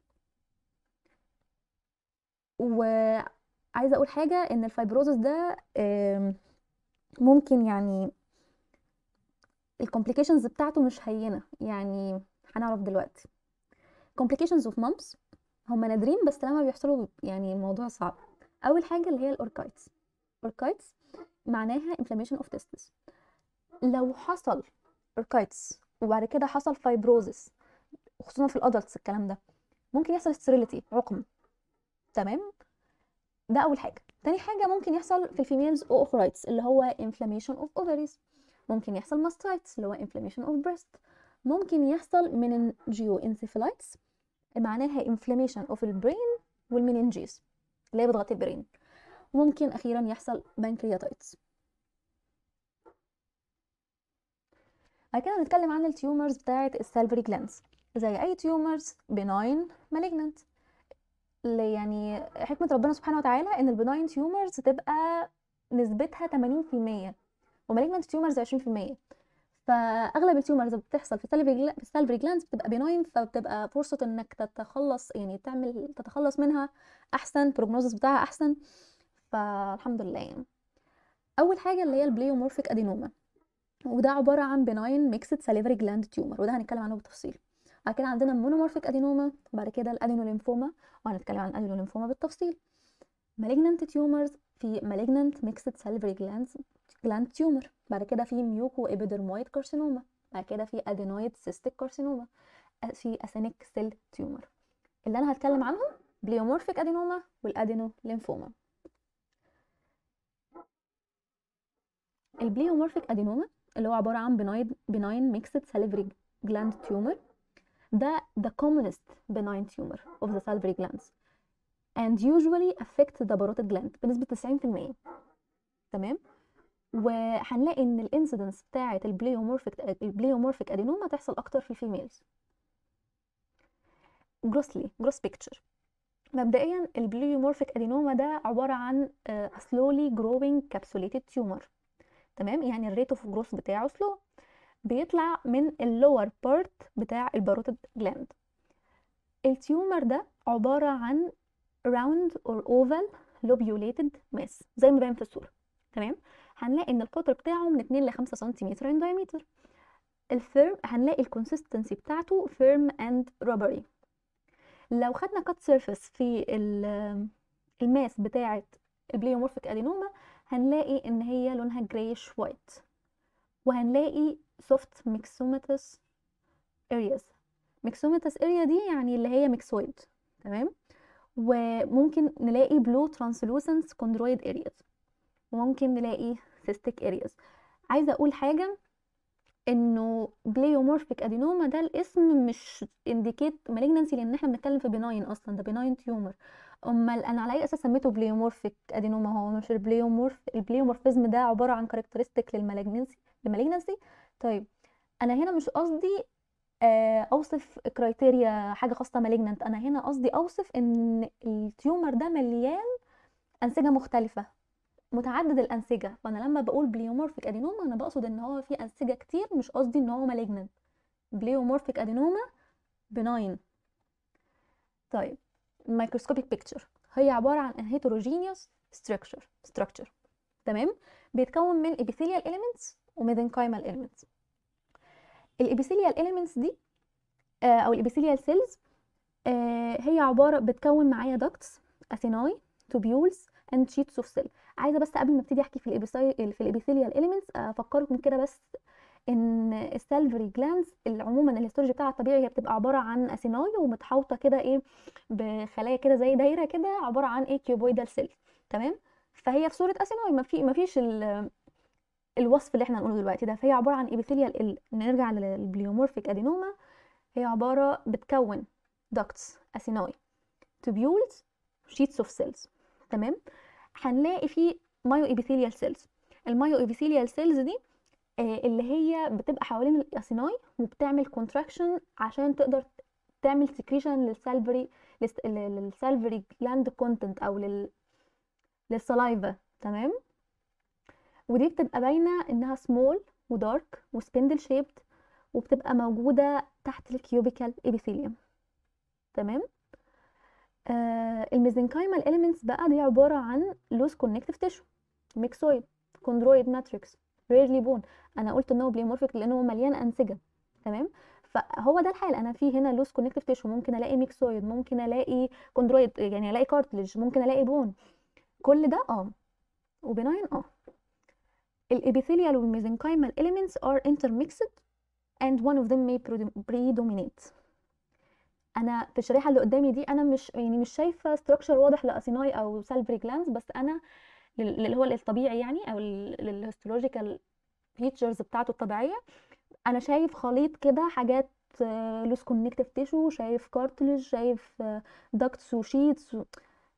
وعايزه اقول حاجه ان الفايبروزس ده آم، ممكن يعني الكومبليكيشنز بتاعته مش هينه يعني هنعرف دلوقتي complications of mumps هم نادرين بس لما بيحصلوا يعني الموضوع صعب اول حاجه اللي هي الاوركايتس اوركايتس معناها inflammation of testes لو حصل اوركايتس وبعد كده حصل فايبروزس خصوصا في الادلتس الكلام ده ممكن يحصل sterility عقم تمام ده اول حاجه تاني حاجه ممكن يحصل في الفيميلز اوخرايتس اللي هو inflammation of ovaries ممكن يحصل ماستايتس اللي هو inflammation of breast ممكن يحصل meningoencephalitis معناها inflammation of البرين والمننجيز اللي هي بتغطي البرين وممكن اخيرا يحصل بانكرياتايتس بعد كده هنتكلم عن التيومرز بتاعه السالفري جلاندز زي اي تيومرز بناين مالجنانت اللي يعني حكمة ربنا سبحانه وتعالى ان البناين تيومرز تبقى نسبتها 80% ومالجنانت تيومرز 20% فاغلب التيومرز بتحصل في السالفري جلا- في السالفري جلاندز بتبقى بناين فبتبقى فرصة انك تتخلص يعني تعمل تتخلص منها احسن بروجنوزس بتاعها احسن فالحمد لله يعني اول حاجه اللي هي البليومورفيك ادينوما وده عباره عن بناين ميكسد ساليفري جلاند تيومر وده هنتكلم عنه بالتفصيل بعد كده عندنا المونومورفيك ادينوما وبعد كده الادينوليمفوما وهنتكلم عن الادينوليمفوما بالتفصيل malignant tumors في malignant mixed salivary glands gland tumor بعد كده في ميوكو epidermoid carcinoma بعد كده في adenoid cystic carcinoma في asenic cell tumor اللي انا هتكلم عنهم بليومورفيك ادينوما والادينوليمفوما البليومورفيك ادينوما اللي هو عباره عن benign benign mixed salivary gland tumor ده the commonest benign tumor of the salivary glands and usually affect the parotid gland بنسبة 90% تمام وهنلاقي ان الانسيدنس بتاعة البليومورفيك البليومورفيك ادينوما تحصل اكتر في الفيميلز grossly gross picture مبدئيا البليومورفيك ادينوما ده عبارة عن آه، slowly growing capsulated tumor تمام يعني الريت اوف جروث بتاعه سلو بيطلع من اللور بارت بتاع الباروتيد جلاند التيومر ده عبارة عن round or oval lobulated mass زي ما باين في الصورة تمام هنلاقي ان القطر بتاعه من 2 ل 5 سنتيمتر in diameter الفيرم هنلاقي الكونسستنسي بتاعته firm and rubbery لو خدنا كات سيرفيس في ال- الماس بتاعة البليومورفيك ادينوما هنلاقي ان هي لونها جرايش وايت وهنلاقي soft myxomatous areas myxomatous area دي يعني اللي هي ميكسويد تمام وممكن نلاقي blue translucent chondroid areas وممكن نلاقي cystic areas عايزة اقول حاجة انه بليومورفيك ادينوما ده الاسم مش انديكيت مالجنسي لان احنا بنتكلم في بناين اصلا ده بناين تيومر امال انا على اي اساس سميته بليومورفيك ادينوما هو مش البليومورف البليومورفيزم ده عباره عن كاركترستيك للمالجنسي للمالجنسي طيب انا هنا مش قصدي آه، اوصف كرايتيريا حاجه خاصه مالجننت انا هنا قصدي اوصف ان التيومر ده مليان انسجه مختلفه متعدد الانسجه فانا لما بقول بليومورفيك ادينوما انا بقصد ان هو في انسجه كتير مش قصدي ان هو مالجننت بليومورفيك ادينوما بناين طيب الميكروسكوبيك بيكتشر هي عباره عن heterogeneous structure structure تمام بيتكون من epithelial elements وميدنكايمال elements الابيثيليال elements دي آه، او الابيثيليال سيلز هي عباره بتكون معايا داكتس اثيناي توبيولز اند شيتس اوف سيل عايزه بس قبل ما ابتدي احكي في الابيثيليال في الابيثيليال اليمنتس افكركم كده بس ان السالفري جلاندز عموما الهيستولوجي بتاعها الطبيعي هي بتبقى عباره عن اثيناي ومتحوطه كده ايه بخلايا كده زي دايره كده عباره عن ايه كيوبويدال سيل تمام فهي في صوره اثيناي ما في ما فيش الوصف اللي احنا هنقوله دلوقتي ده فهي عباره عن ابيثيليال ال نرجع للبليومورفيك ادينوما هي عباره بتكون ducts اثيناي tubules sheets of cells تمام هنلاقي فيه مايو ابيثيليال سيلز المايو ابيثيليال سيلز دي آه، اللي هي بتبقى حوالين الاثيناي وبتعمل كونتراكشن عشان تقدر تعمل سكريشن للسالفري للسالفري جلاند كونتنت او لل للسلايفا تمام ودي بتبقى باينه انها سمول ودارك وسبندل شيبد وبتبقى موجوده تحت الكيوبيكال ابيثيليوم تمام آه الميزنكايمال اليمنتس بقى دي عباره عن لوس كونكتيف تيشو ميكسويد كوندرويد ماتريكس ريرلي بون انا قلت ان هو بليمورفيك لانه مليان انسجه تمام فهو ده الحال انا في هنا لوس كونكتيف تيشو ممكن الاقي ميكسويد ممكن الاقي كوندرويد يعني الاقي كارتلج ممكن الاقي بون كل ده اه وبناين اه الابيثيليال والميزنكايمال elements are intermixed and one of them may predominate انا في الشريحه اللي قدامي دي انا مش يعني مش شايفه ستراكشر واضح لاسيناي او سالفري جلانز بس انا اللي هو الطبيعي يعني او الهيستولوجيكال فيتشرز بتاعته الطبيعيه انا شايف خليط كده حاجات لوس كونكتيف تيشو شايف كارتلج شايف داكتس وشيتس و...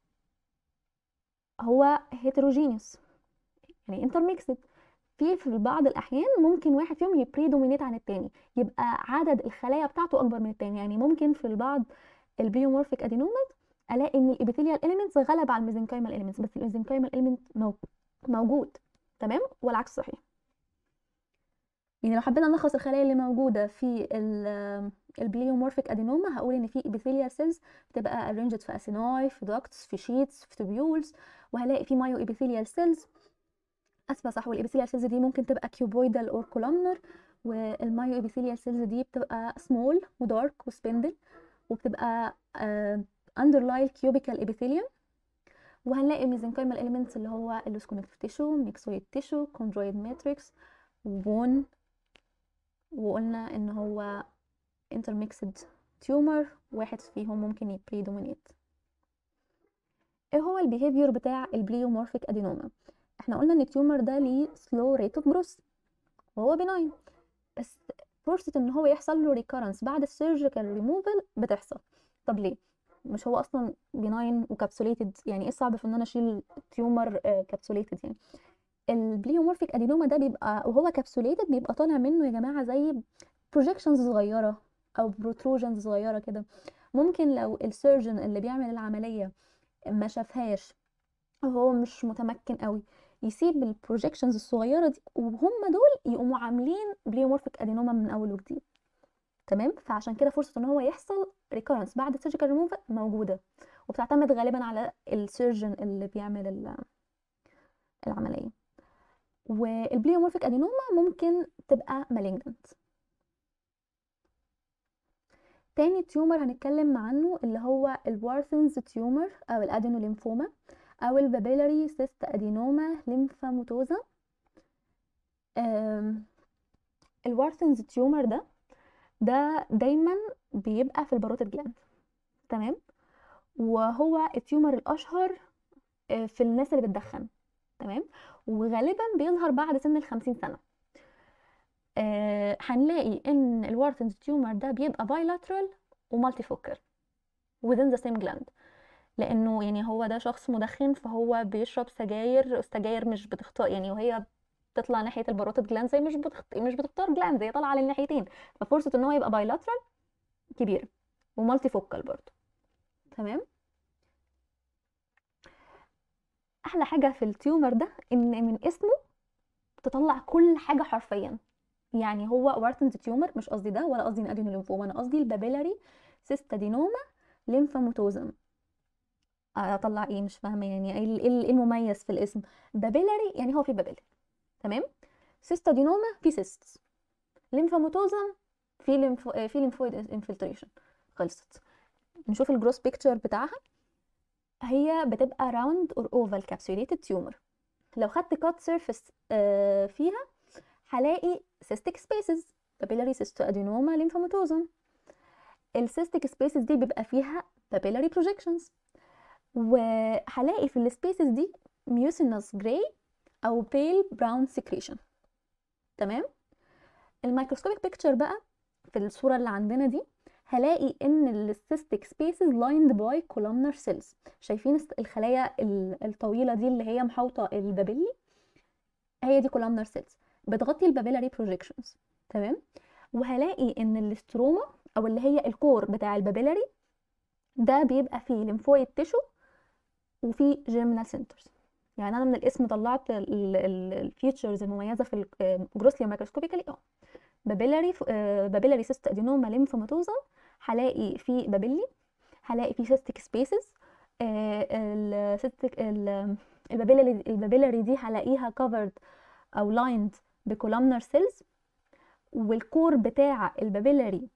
هو هيتروجينيوس يعني انترميكسد في في بعض الاحيان ممكن واحد فيهم يبريدومينيت عن التاني يبقى عدد الخلايا بتاعته اكبر من التاني يعني ممكن في البعض البليومورفيك ادينومات الاقي ان الابيثيليال اليمنتس غلب على الميزنكايمال اليمنتس بس الميزنكايمال اليمنت موجود تمام والعكس صحيح يعني لو حبينا نلخص الخلايا اللي موجوده في البليومورفيك ادينوما هقول ان في ابيثيليال سيلز بتبقى ارينجد في اسيناي في داكتس في شيتس في توبيولز وهلاقي في مايو ابيثيليال سيلز اسفه صح والابيثيليال سيلز دي ممكن تبقى كيوبويدال اور كولومنر والمايو ابيثيليال سيلز دي بتبقى سمول ودارك وسبندل وبتبقى اندرلاي الكيوبيكال ابيثيليوم وهنلاقي ميزنكايمال اليمنتس اللي هو اللوس كونكتيف تيشو ميكسويد تيشو كوندرويد ماتريكس وبون وقلنا ان هو intermixed tumor واحد فيهم ممكن يبريدومينيت ايه هو البيهيفير بتاع البليومورفيك ادينوما احنا قلنا ان التيومر ده ليه سلو ريت اوف جروث وهو بناين بس فرصة ان هو يحصل له ريكارنس بعد السيرجيكال ريموفال بتحصل طب ليه مش هو اصلا بناين وكابسوليتد يعني ايه الصعب في ان انا اشيل تيومر كابسوليتد يعني البليومورفيك ادينوما ده بيبقى وهو كابسوليتد بيبقى طالع منه يا جماعه زي بروجيكشنز صغيره او بروتروجنز صغيره كده ممكن لو السيرجن اللي بيعمل العمليه ما شافهاش وهو مش متمكن قوي يسيب البروجيكشنز الصغيره دي وهم دول يقوموا عاملين بليومورفيك ادينوما من اول وجديد تمام فعشان كده فرصه ان هو يحصل ريكورنس بعد السيرجيكال ريموفال موجوده وبتعتمد غالبا على السيرجن اللي بيعمل العمليه والبليومورفيك ادينوما ممكن تبقى مالجنت تاني تيومر هنتكلم عنه اللي هو الوارثنز تيومر او الادينوليمفوما او البابيلاري سيست ادينوما ليمفاموتوزا الوارثنز تيومر ده ده دايما بيبقى في الباروتيد جلاند تمام وهو التيومر الاشهر في الناس اللي بتدخن تمام وغالبا بيظهر بعد سن الخمسين سنة آه هنلاقي ان الوارثنز تيومر ده بيبقى بايلاترال ومالتي فوكال within the same gland لانه يعني هو ده شخص مدخن فهو بيشرب سجاير السجاير مش بتختار يعني وهي بتطلع ناحيه الباروتيد جلاند زي مش بتخت... مش بتختار جلاند هي طالعه للناحيتين ففرصه ان هو يبقى بايلاترال كبيره ومالتي فوكال برضه تمام احلى حاجه في التيومر ده ان من اسمه تطلع كل حاجه حرفيا يعني هو وارتنز تيومر مش قصدي ده ولا قصدي الادينوليمفوما انا قصدي البابيلاري سيستادينوما ليمفاموتوزم اطلع ايه مش فاهمه يعني ايه المميز في الاسم بابيلاري يعني هو في بابيلاري تمام سيستادينوما في سيست ليمفاموتوزم في ليمفو في ليمفويد انفلتريشن خلصت نشوف الجروس بيكتشر بتاعها هي بتبقى راوند اور اوفال كابسوليتد تيومر لو خدت كات سيرفيس فيها هلاقي cystic spaces papillary cystoadenoma lymphomatosum السيستيك سبيسز دي بيبقى فيها papillary projections وهلاقي في السبيسز دي mucinous gray او pale brown secretion تمام الميكروسكوبيك بيكتشر بقى في الصورة اللي عندنا دي هلاقي ان السيستيك سبيسز lined by columnar cells شايفين الخلايا الطويلة دي اللي هي محاوطة البابيلي هي دي columnar cells بتغطي البابيلاري projections تمام وهلاقي ان الاستروما او اللي هي الكور بتاع البابيلاري ده بيبقى فيه ليمفويد تيشو وفيه جيرمينال سنترز يعني انا من الاسم طلعت الفيتشرز المميزه في الجروسلي مايكروسكوبيكالي اه بابيلاري بابيلاري سيست ادينوما ليمفوماتوزا هلاقي في بابيلي هلاقي في سيستيك سبيسز السيستيك البابيلاري البابيلاري دي هلاقيها كفرد او لايند بكولامنر سيلز والكور بتاع البابيلاري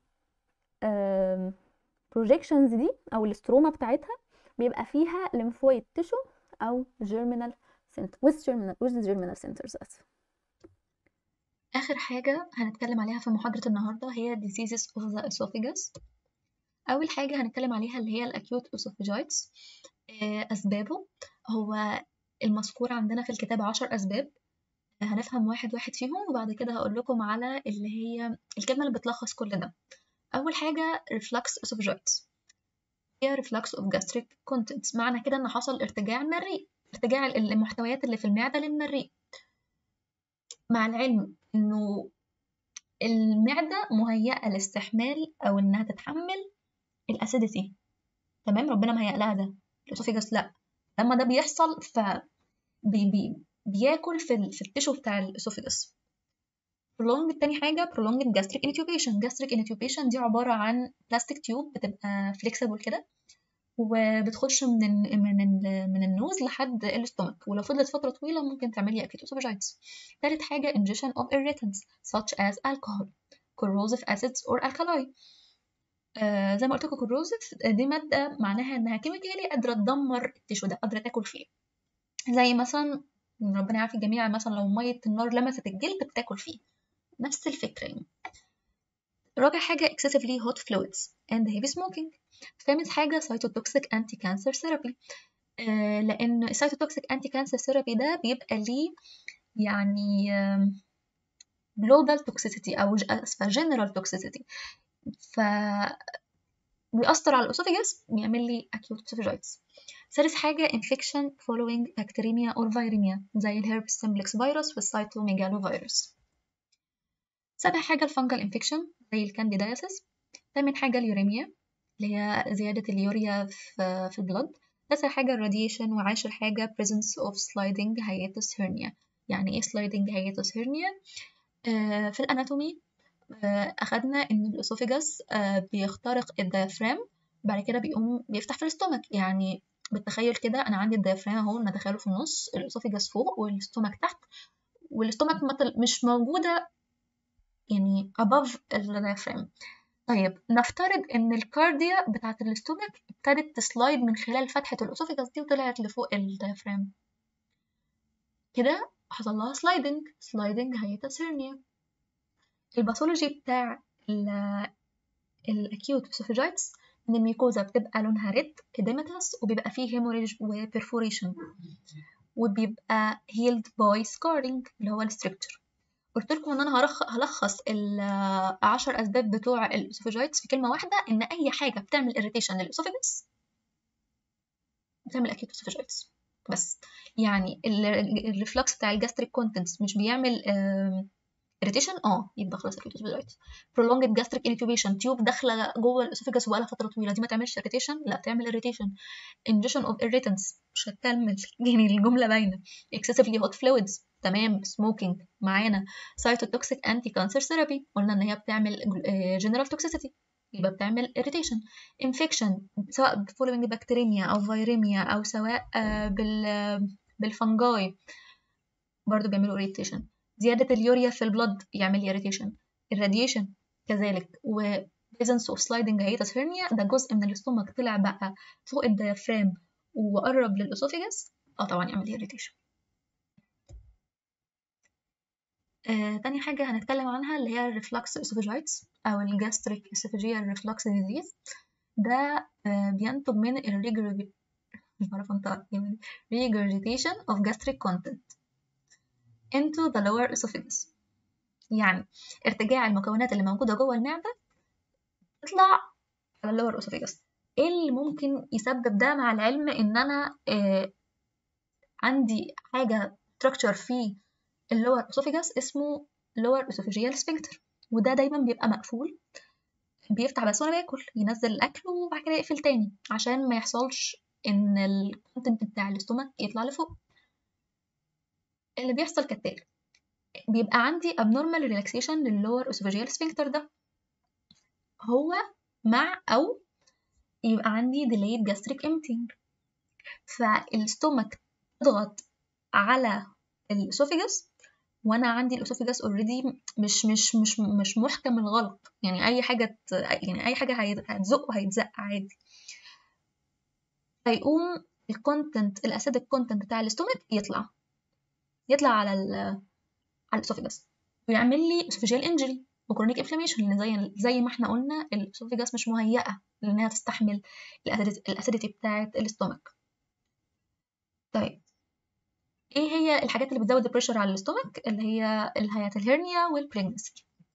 بروجيكشنز دي او الاستروما بتاعتها بيبقى فيها ليمفويد تيشو او جيرمينال سنتر with germinal with the germinal centers اسف آخر حاجة هنتكلم عليها في محاضرة النهاردة هي diseases of the esophagus أول حاجة هنتكلم عليها اللي هي الأكيوت esophagitis أسبابه هو المذكور عندنا في الكتاب عشر أسباب هنفهم واحد واحد فيهم وبعد كده هقول لكم على اللي هي الكلمة اللي بتلخص كل ده أول حاجة reflux esophagitis هي reflux of gastric contents معنى كده إن حصل ارتجاع المريء ارتجاع المحتويات اللي في المعدة للمريء مع العلم إنه المعدة مهيئة لاستحمال أو إنها تتحمل الأسيديتي تمام ربنا مهيأ لها ده الأسوفيجاس لأ لما ده بيحصل ف بي بي بياكل في ال... في التشو بتاع الأسوفيجاس prolonged تاني حاجة prolonged gastric intubation gastric intubation دي عبارة عن بلاستيك تيوب بتبقى flexible كده وبتخش من ال من ال من النوز لحد الاستومك ولو فضلت فترة طويلة ممكن تعملي acute esophagitis تالت حاجة ingestion of irritants such as alcohol corrosive acids or alkali آه زي ما قلت لكم corrosive دي مادة معناها إنها كيميكالي قادرة تدمر التشو ده قادرة تاكل فيه زي مثلا ربنا يعافي الجميع مثلا لو مية النار لمست الجلد بتاكل فيه نفس الفكرة يعني رابع حاجة excessively hot fluids and heavy smoking خامس حاجة cytotoxic anti-cancer therapy آه لأن cytotoxic anti-cancer therapy ده بيبقى ليه يعني آه global toxicity أو أسفة general toxicity ف بيأثر على الأسوفيجاس بيعمل لي acute esophagitis ثالث حاجة infection following bacteremia or viremia زي الهيربس سمبلكس فيروس والسايتوميجالو فيروس سابع حاجة الفنجل انفكشن زي الكانديدايسيس تامن حاجة اليوريميا اللي هي زيادة اليوريا في, في البلد تاسع حاجة الراديشن وعاشر حاجة presence of sliding hiatus hernia يعني ايه sliding hiatus hernia آه في الاناتومي آه أخدنا إن الأسوفيجاس آه بيخترق الديافرام بعد كده بيقوم بيفتح في الاستومك يعني بالتخيل كده أنا عندي الديافرام أهو مدخله في النص الأسوفيجاس فوق والاستومك تحت والاستومك مش موجودة يعني above الديافرام طيب نفترض ان الكارديا بتاعة الاستومك ابتدت تسلايد من خلال فتحة الأسوفيجاس دي وطلعت لفوق الديافرام كده حصل لها سلايدنج سلايدنج هيئة هيرنيا الباثولوجي بتاع الاكيوت اسوفيجايتس ان الميكوزا بتبقى لونها ريد اديماتس وبيبقى فيه هيموريج وبرفوريشن وبيبقى هيلد باي سكارينج اللي هو الستركتشر قلت لكم ان انا هلخص العشر اسباب بتوع الاسوفيجايتس في كلمه واحده ان اي حاجه بتعمل اريتيشن للاسوفيجس بتعمل اكيوت اسوفيجايتس بس يعني الريفلكس بتاع الجاستريك كونتنتس مش بيعمل اريتيشن اه يبقى خلاص اكيوت اسوفيجايتس prolonged gastric intubation تيوب داخله جوه الاسوفيجس بقالها فتره طويله دي ما تعملش اريتيشن لا تعمل اريتيشن ingestion of irritants مش هتكمل يعني الجمله باينه excessively hot fluids تمام سموكينج معانا سايتوتوكسيك انتي كانسر ثيرابي قلنا ان هي بتعمل جنرال توكسيسيتي يبقى بتعمل irritation infection سواء following بكتيريميا او فيريميا او سواء بال بالفنجاي برضو بيعملوا irritation زيادة اليوريا في البلد يعمل irritation الراديشن كذلك و presence of sliding hiatus hernia ده جزء من الاستومك طلع بقى فوق الديافرام وقرب للأسوفيجاس اه طبعا يعمل irritation آه، تاني حاجة هنتكلم عنها اللي هي الريفلكس اسوفيجايتس أو الجاستريك اسوفيجيال ريفلكس ديزيز ده آه، بينتج من ال مش بعرف انطق يعني regurgitation of gastric content into the lower esophagus يعني ارتجاع المكونات اللي موجودة جوه المعدة تطلع على اللور اسوفيجاس ايه اللي ممكن يسبب ده مع العلم ان انا آه عندي حاجة structure في اللور اسوفيجاس اسمه lower esophageal sphincter وده دايما بيبقى مقفول بيفتح بس وانا باكل ينزل الاكل وبعد كده يقفل تاني عشان ما يحصلش ان الكونتنت بتاع الاستومك يطلع لفوق اللي بيحصل كالتالي بيبقى عندي abnormal relaxation للlower esophageal sphincter ده هو مع او يبقى عندي delayed gastric emptying فالاستومك تضغط على الاسوفيجاس وانا عندي الاسوفيجاس اوريدي مش مش مش مش محكم الغلق يعني اي حاجه ت... يعني اي حاجه هتزق وهيتزق عادي فيقوم الكونتنت الاسيدك كونتنت بتاع الاستومك يطلع يطلع على ال على الاسوفيجاس ويعمل لي اسوفيجيال انجري وكرونيك انفلاميشن لان زي زي ما احنا قلنا الاسوفيجاس مش مهيئه لانها تستحمل الاسيديتي بتاعه الاستومك طيب ايه هي الحاجات اللي بتزود البريشر على الاستومك اللي هي الهيات الهرنيا والبريجنسي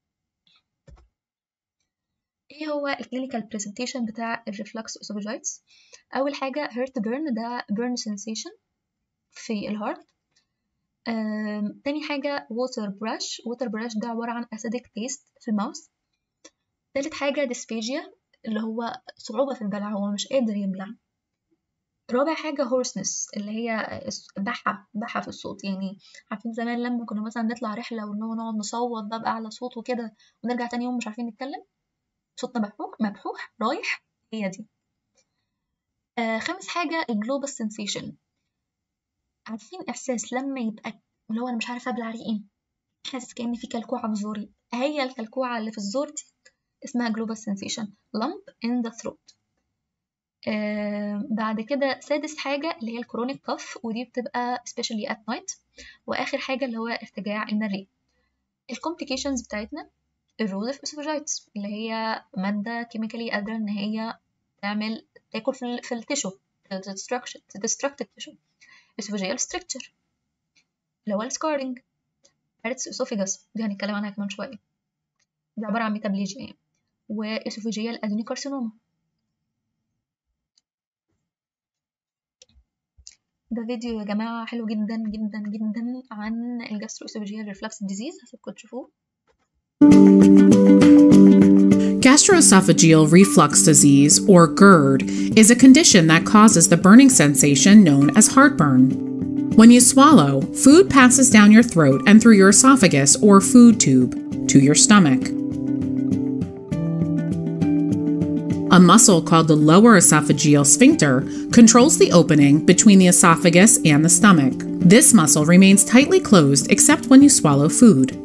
ايه هو الكلينيكال بريزنتيشن بتاع الريفلكس اسوفيجايتس اول حاجه هيرت بيرن ده بيرن سensation في الهارت تاني حاجة water brush water brush ده عبارة عن acidic taste في الماوس تالت حاجة dysphagia اللي هو صعوبة في البلع هو مش قادر يبلع رابع حاجة hoarseness اللي هي بحة بحة في الصوت يعني عارفين زمان لما كنا مثلا نطلع رحلة ونقعد نصوت بقى بأعلى صوت وكده ونرجع تاني يوم مش عارفين نتكلم صوتنا مبحوح مبحوح رايح هي دي آه خامس حاجة الجلوبال sensation عارفين إحساس لما يبقى اللي هو أنا مش عارفة أبلع ريقي حاسس كأن في كلكوعة في زوري هي الكلكوعة اللي في الزور دي اسمها global sensation lump in the throat آه بعد كده سادس حاجة اللي هي الكرونيك كف ودي بتبقى especially at night وآخر حاجة اللي هو ارتجاع المريء الكومبليكيشنز بتاعتنا الرودف اسوفاجيتس اللي هي مادة كيميكالي قادرة إن هي تعمل تاكل في, في التشو destruct التشو esophageal structure اللي هو السكارينج بارتس اسوفيجاس دي هنتكلم عنها كمان شوية دي عبارة عن ميتابليجيا يعني واسوفيجيال ادينوكارسينوما ده فيديو يا جماعة حلو جدا جدا جدا عن الجاسترو اسوفيجيال ريفلكس ديزيز هسيبكم تشوفوه Gastroesophageal reflux disease, or GERD, is a condition that causes the burning sensation known as heartburn. When you swallow, food passes down your throat and through your esophagus or food tube to your stomach. A muscle called the lower esophageal sphincter controls the opening between the esophagus and the stomach. This muscle remains tightly closed except when you swallow food.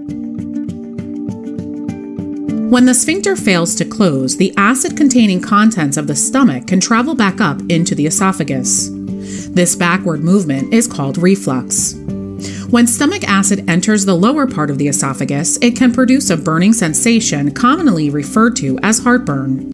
When the sphincter fails to close, the acid containing contents of the stomach can travel back up into the esophagus. This backward movement is called reflux. When stomach acid enters the lower part of the esophagus, it can produce a burning sensation commonly referred to as heartburn.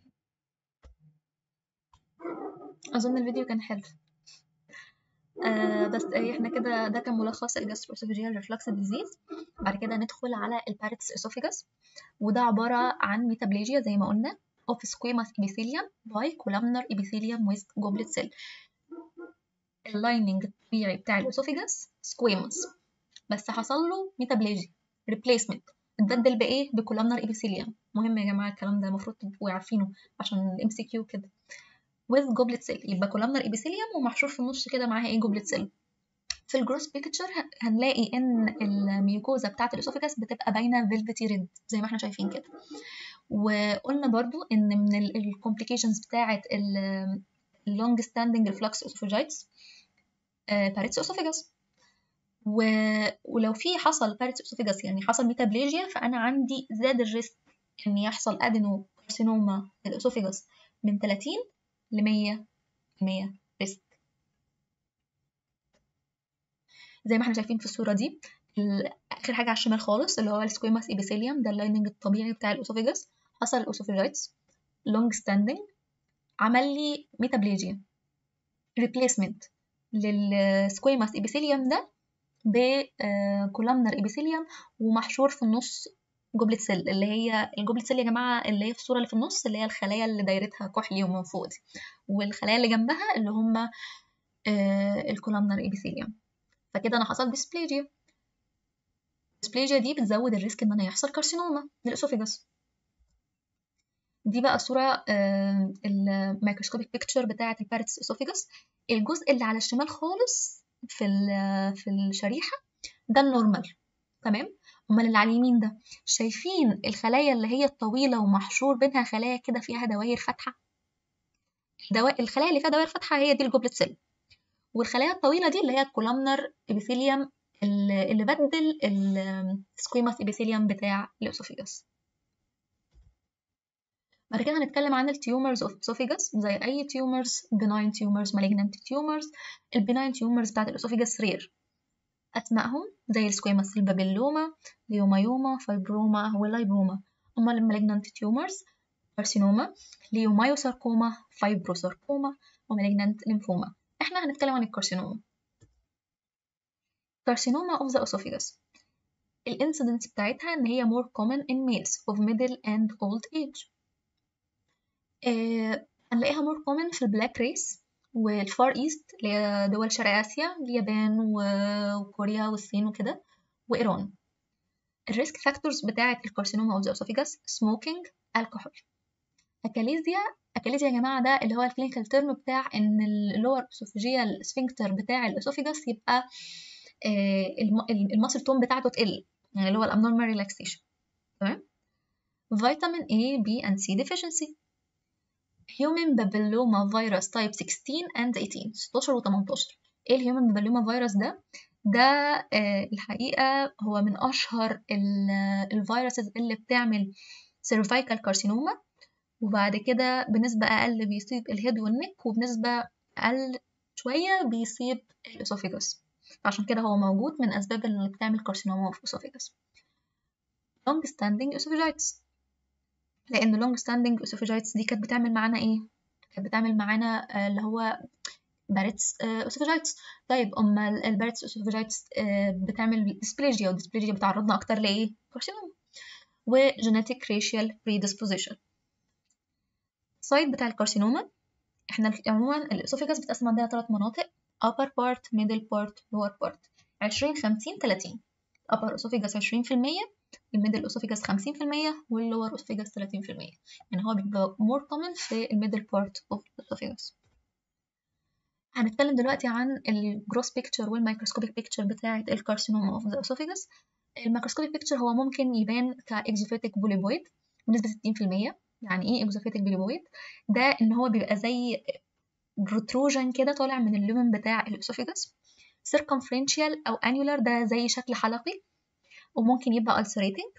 أظن الفيديو كان حلو آه بس احنا كده ده كان ملخص الجاستروسوفيجيال ريفلكس ديزيز بعد كده ندخل على الباريتس اسوفيجاس وده عبارة عن ميتابليجيا زي ما قلنا of squamous epithelium by columnar epithelium with goblet cell اللايننج الطبيعي بتاع الاسوفيجاس سكويموس بس حصل له ميتابليجيا ريبليسمنت اتبدل بايه بكولامنر ابيثيليوم مهم يا جماعه الكلام ده المفروض تبقوا عارفينه عشان الام سي كيو كده with goblet cell يبقى columnar epithelium ومحشور في النص كده معاها ايه goblet cell في الجروس بيكتشر هنلاقي ان الميوكوزا بتاعه الاسوفيجاس بتبقى باينه فيلفتي ريد زي ما احنا شايفين كده وقلنا برضو ان من الكومبليكيشنز بتاعه اللونج ستاندنج ريفلكس اسوفيجايتس باريتس اسوفيجاس ولو في حصل باريتس اسوفيجاس يعني حصل ميتابليجيا فانا عندي زاد الريسك ان يحصل ادينو كارسينوما الاسوفيجاس من 30 ل 100 100 ريسك زي ما احنا شايفين في الصورة دي آخر حاجة على الشمال خالص اللي هو السكويماس إبيثيليوم ده اللايننج الطبيعي بتاع الأسوفيجاس حصل الأسوفيجايتس لونج ستاندنج عمل لي ميتابليجيا ريبليسمنت للسكويماس إبيثيليوم ده بكولامنر إبيثيليوم ومحشور في النص جوبلت سيل اللي هي الجوبلت سيل يا جماعة اللي هي في الصورة اللي في النص اللي هي الخلايا اللي دايرتها كحلي ومن فوق دي والخلايا اللي جنبها اللي هم الكولامنر إبيثيليوم فكده أنا حصل ديسبليجيا الديسبليجيا دي بتزود الريسك ان انا يحصل كارسينوما للاسوفيجاس دي بقى صورة الميكروسكوبيك بيكتشر بتاعة البارتس اسوفيجاس الجزء اللي على الشمال خالص في في الشريحة ده النورمال تمام امال اللي على اليمين ده شايفين الخلايا اللي هي الطويلة ومحشور بينها خلايا كده فيها دوائر فاتحة دوا... الخلايا اللي فيها دوائر فاتحة هي دي الجوبلت سيل والخلايا الطويلة دي اللي هي الكولامنر ابيثيليوم اللي بدل السكويماس ابيثيليوم بتاع الاسوفيجاس بعد كده هنتكلم عن التيومرز اوف اسوفيجاس زي اي تيومرز بناين تيومرز مالجنانت تيومرز البناين تيومرز بتاعت الاسوفيجاس رير اسمائهم زي السكويماس البابيلوما ليومايوما فايبروما واللايبوما اما المالجنانت تيومرز كارسينوما ليومايوساركوما فايبروساركوما ومالجنانت ليمفوما احنا هنتكلم عن الكارسينوما carcinoma of the esophagus الانسيدنس بتاعتها ان هي more common in males of middle and old age آه هنلاقيها more common في البلاك ريس والفار ايست اللي هي دول شرق اسيا اليابان وكوريا والصين وكده وايران الريسك فاكتورز بتاعه الكارسينوما اوف ذا اسوفيجاس سموكينج الكحول اكاليزيا اكاليزيا يا جماعه ده اللي هو الكلينيكال تيرم بتاع ان اللور اسوفيجيال سفنكتر بتاع الاسوفيجاس يبقى الماسل تون بتاعته تقل يعني اللي هو الابنورمال ريلاكسيشن تمام فيتامين A B and C deficiency human papilloma virus type 16 and 18 16 و 18 ايه الهيومن بابيلوما فيروس ده ده آه الحقيقة هو من أشهر الفيروسز اللي بتعمل cervical carcinoma وبعد كده بنسبة أقل بيصيب الهيد والنك وبنسبة أقل شوية بيصيب الأسوفيجاس عشان كده هو موجود من أسباب اللي بتعمل كارسينوما في الأسوفيجاس long standing esophagitis لأن long standing esophagitis دي كانت بتعمل معانا إيه؟ كانت بتعمل معانا اللي هو بارتس اسوفاجيتس طيب اما البارتس اسوفاجيتس بتعمل ديسبليجيا والديسبليجيا بتعرضنا اكتر لايه كارسينوما وجينيتيك ريشيال بريدisposition السايد بتاع الكارسينوما احنا عموما الاسوفاجس بتقسم عندنا ثلاث مناطق upper part middle part lower part 20 50 30 upper esophagus 20% الميدل esophagus 50% والlower esophagus 30% يعني هو بيبقى more common في الميدل part of the esophagus هنتكلم دلوقتي عن الجروس بيكتشر والميكروسكوبيك بيكتشر بتاعة الكارسينوما اوف ذا اسوفيجاس الميكروسكوبيك بيكتشر هو ممكن يبان كاكزوفيتك بوليبويد بنسبة 60% يعني ايه اكزوفيتك بوليبويد ده ان هو بيبقى زي بروتروجن كده طالع من اللومن بتاع الاسوفيجاس circumferential او annular ده زي شكل حلقي وممكن يبقى ulcerating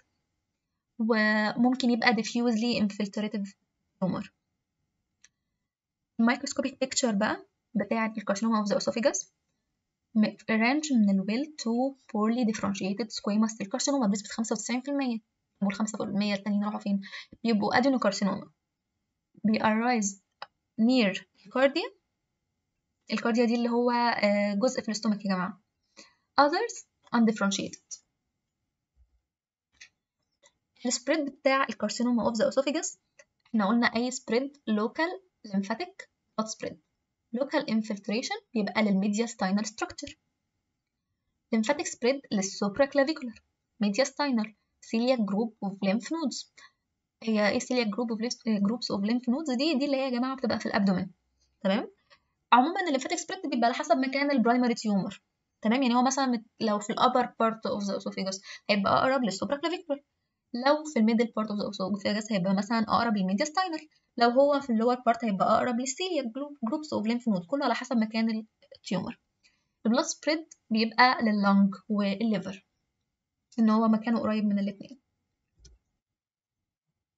وممكن يبقى diffusely infiltrative tumor الميكروسكوبيك بيكتشر بقى بتاعة الكارسينوما of the esophagus range من ال well to poorly differentiated squamous cell carcinoma بنسبة 95% والخمسة بالمية التانيين راحوا فين؟ بيبقوا adenocarcinoma بي arise near الكارديا الكارديا دي اللي هو جزء في الاستومك يا جماعة others undifferentiated السبريد بتاع الكارسينوما اوف ذا اسوفيجاس احنا قلنا اي سبريد local lymphatic blood spread local infiltration بيبقى للميدياستاينال structure lymphatic spread للسوبراكلافيكولار mediastinal celiac group of lymph nodes هي ايه celiac group of groups of lymph nodes دي دي اللي هي يا جماعه بتبقى في الابدومين تمام عموما الليمفاتيك سبريد بيبقى على حسب مكان البرايمري تيومر تمام يعني هو مثلا لو في الابر بارت اوف ذا اسوفيجاس هيبقى اقرب للسوبراكلافيكولار لو في الميدل بارت اوف ذا اسوفيجاس هيبقى مثلا اقرب للميدياستاينال لو هو في اللور بارت هيبقى اقرب للسيلياك جروبس اوف ليمف نود كله على حسب مكان التيومر البلاد سبريد بيبقى لللنج والليفر ان هو مكانه قريب من الاثنين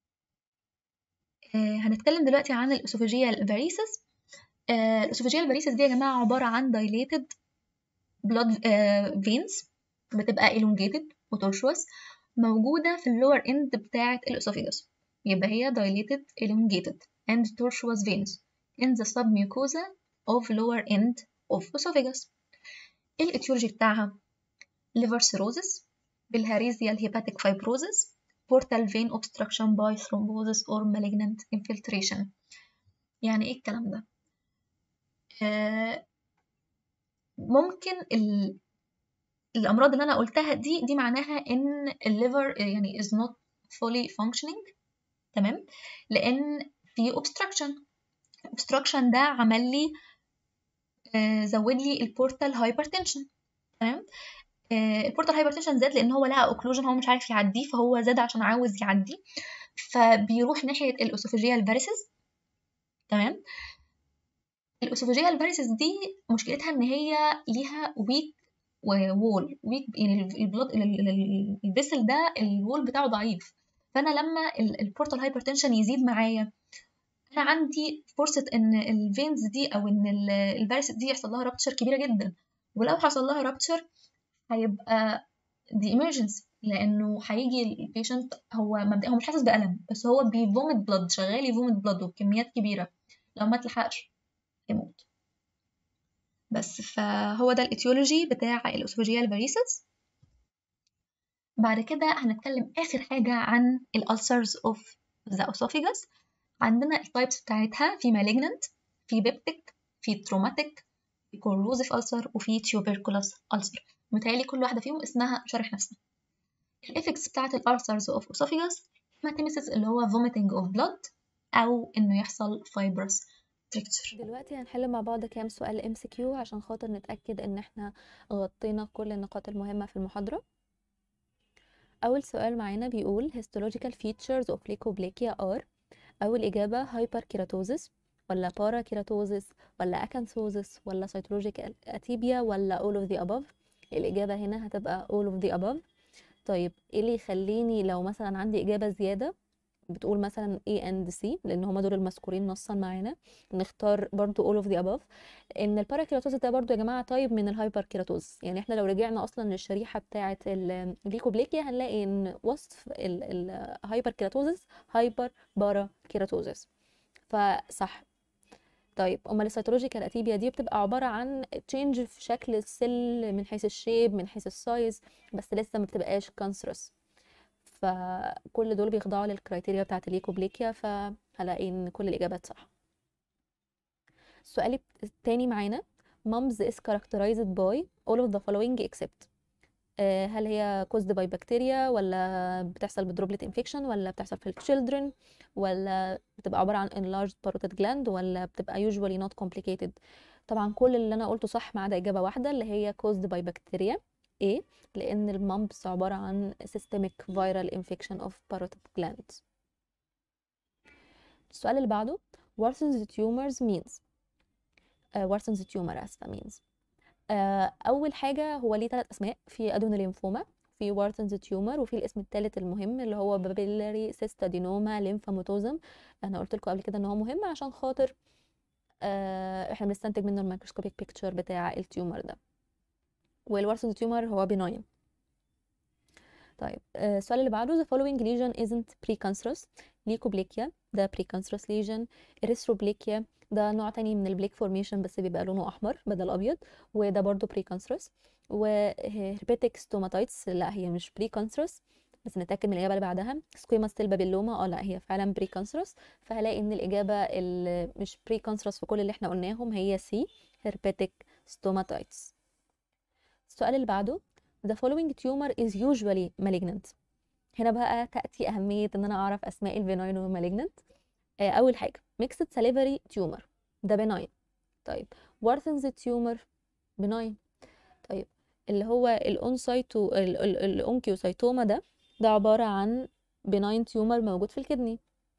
آه هنتكلم دلوقتي عن الاسوفاجيال فاريسس آه الاسوفاجيال فاريسس دي يا جماعه عباره عن dilated blood فينز بتبقى elongated وتورشوس موجوده في اللور اند بتاعه الاسوفيجاس يبقى هي dilated elongated and tortuous veins in the submucosa of lower end of esophagus الاتيولوجي بتاعها liver cirrhosis بالهاريزيال hepatic fibrosis portal vein obstruction by thrombosis or malignant infiltration يعني ايه الكلام ده آه ممكن ال... الامراض اللي انا قلتها دي دي معناها ان الليفر يعني is not fully functioning تمام لان في obstruction obstruction ده عمل لي آه زود لي البورتال هايبرتنشن تمام آه البورتال هايبرتنشن زاد لان هو لقى اوكلوجن هو مش عارف يعديه فهو زاد عشان عاوز يعديه فبيروح ناحيه الاسوفاجيال فاريسز تمام الاسوفاجيال فاريسز دي مشكلتها ان هي ليها ويك وول ويك يعني البلود الفيسل ده الوول بتاعه ضعيف فانا لما البورتال هايبرتنشن يزيد معايا انا عندي فرصه ان الفينز دي او ان الفاريسز دي يحصل لها رابتشر كبيره جدا ولو حصل لها رابتشر هيبقى دي emergency لانه هيجي البيشنت هو مبدئيا هو مش حاسس بالم بس هو بيفومت بلد شغال يفومت بلد وبكميات كبيره لو ما تلحقش يموت بس فهو ده الاتيولوجي بتاع الاسوفاجيال فاريسس بعد كده هنتكلم اخر حاجه عن الالسرز اوف ذا اسوفيجاس عندنا التايبس بتاعتها في مالجننت في بيبتيك في تروماتيك في كوروزيف ألسر وفي تيوبركولاس ألسر متهيألي كل واحدة فيهم اسمها شرح نفسها الإفكتس بتاعت الألسرز أوف أوسوفيجاس هيماتيميسيس اللي هو vomiting of blood أو إنه يحصل fibrous stricture دلوقتي هنحل مع بعض كام سؤال ام سي كيو عشان خاطر نتأكد ان احنا غطينا كل النقاط المهمة في المحاضرة أول سؤال معانا بيقول histological features of leukoplakia are أول إجابة hyperkeratosis ولا باراكيراتوزيس ولا اكانثوزيس ولا سيتولوجيك اتيبيا ولا all of the above الإجابة هنا هتبقى all of the above طيب ايه اللي يخليني لو مثلا عندي إجابة زيادة بتقول مثلا A and C لأن هما دول المذكورين نصا معانا نختار برضو all of the above إن الباراكيراتوزيس ده برضو يا جماعة طيب من الهايبركيراتوزيس يعني احنا لو رجعنا أصلا للشريحة بتاعة الليكوبليكيا هنلاقي إن وصف الهايبركيراتوزيس هايبر باراكيراتوزيس فصح طيب امال السيتولوجيكال اتيبيا دي بتبقى عباره عن تشينج في شكل السيل من حيث الشيب من حيث السايز بس لسه ما بتبقاش كانسرس فكل دول بيخضعوا للكرايتيريا بتاعه الليكوبليكيا فهلاقي ان كل الاجابات صح السؤال التاني معانا mums is characterized by all of the following except هل هي caused by bacteria ولا بتحصل بدروبلت انفكشن ولا بتحصل في الchildren ولا بتبقى عبارة عن enlarged parotid gland ولا بتبقى usually not complicated طبعا كل اللي انا قلته صح ما عدا اجابة واحدة اللي هي caused by bacteria A لان المامبس عبارة عن systemic viral infection of parotid glands السؤال اللي بعده Warson's tumors means uh, Warson's tumor اسفة means اول حاجه هو ليه ثلاث اسماء في ادونوليمفوما في وارتنز تيومر وفي الاسم الثالث المهم اللي هو بابيلاري سيستادينوما ليمفاموتوزم انا قلت لكم قبل كده ان هو مهم عشان خاطر آه احنا بنستنتج منه الميكروسكوبيك بيكتشر بتاع التيومر ده والوارتنز تيومر هو بناين طيب آه السؤال اللي بعده the following lesion isn't precancerous ليكوبليكيا ده precancerous lesion erythroplakia ده نوع تاني من البليك فورميشن بس بيبقى لونه احمر بدل ابيض وده برضو بري كانسرس وهيربيتك ستوماتايتس لا هي مش بري كانسرس بس نتاكد من الاجابه اللي بعدها سكويماس سيل بابيلوما اه لا هي فعلا بري كانسرس فهلاقي ان الاجابه اللي مش بري كانسرس في كل اللي احنا قلناهم هي سي هيربيتك ستوماتايتس السؤال اللي بعده the following tumor is usually malignant هنا بقى تأتي أهمية إن أنا أعرف أسماء البناين والمالجنت أول حاجة mixed salivary tumor ده benign طيب وارثنز tumor benign طيب اللي هو الأونسايتو الأونكيوسايتوما ده ده عبارة عن benign tumor موجود في الكدني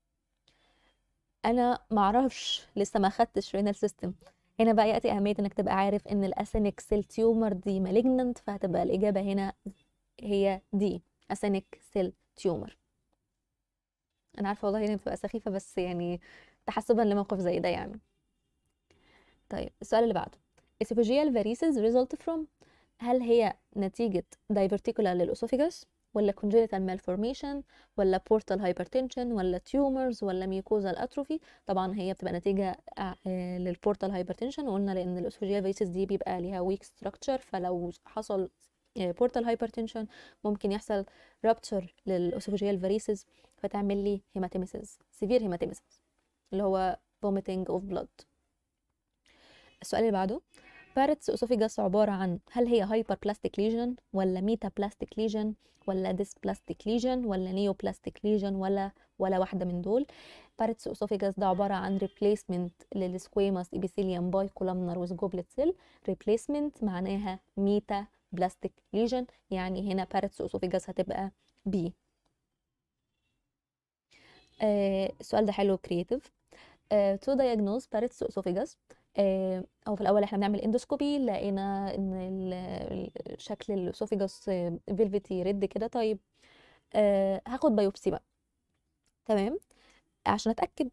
أنا معرفش لسه ما خدتش renal system هنا بقى يأتي أهمية إنك تبقى عارف إن الأسينيك سيل تيومر دي مالجننت فهتبقى الإجابة هنا هي دي أسينيك سيل تيومر انا عارفه والله انها بتبقى سخيفه بس يعني تحسبا لموقف زي ده يعني طيب السؤال اللي بعده esophageal varices result from هل هي نتيجة diverticular للأسوفيجاس ولا congenital malformation ولا portal hypertension ولا tumors ولا mucosal atrophy طبعا هي بتبقى نتيجة آه، آه، للبورتال hypertension وقلنا لأن الأسوفيجيال varices دي بيبقى ليها weak structure فلو حصل آه، portal hypertension ممكن يحصل rupture للأسوفيجيال varices فتعمل لي hematemesis severe hematemesis اللي هو vomiting of blood السؤال اللي بعده بارتس اسوفيجاس عبارة عن هل هي هايبر بلاستيك ليجن ولا ميتا بلاستيك ليجن ولا ديس بلاستيك ليجن ولا نيو بلاستيك ليجن ولا ولا واحدة من دول بارتس اسوفيجاس ده عبارة عن ريبليسمنت للسكويماس ابيثيليوم باي كولامنر ويز جوبلت سيل ريبليسمنت معناها ميتا بلاستيك ليجن يعني هنا بارتس اسوفيجاس هتبقى بي آه السؤال ده حلو كرييتيف آه to diagnose Barrett's esophagus آه او في الاول احنا بنعمل اندوسكوبي لقينا ان ال- ال- شكل الاسوفيجاس فيلفتي ريد كده طيب آه هاخد بايوبسي بقى تمام عشان اتاكد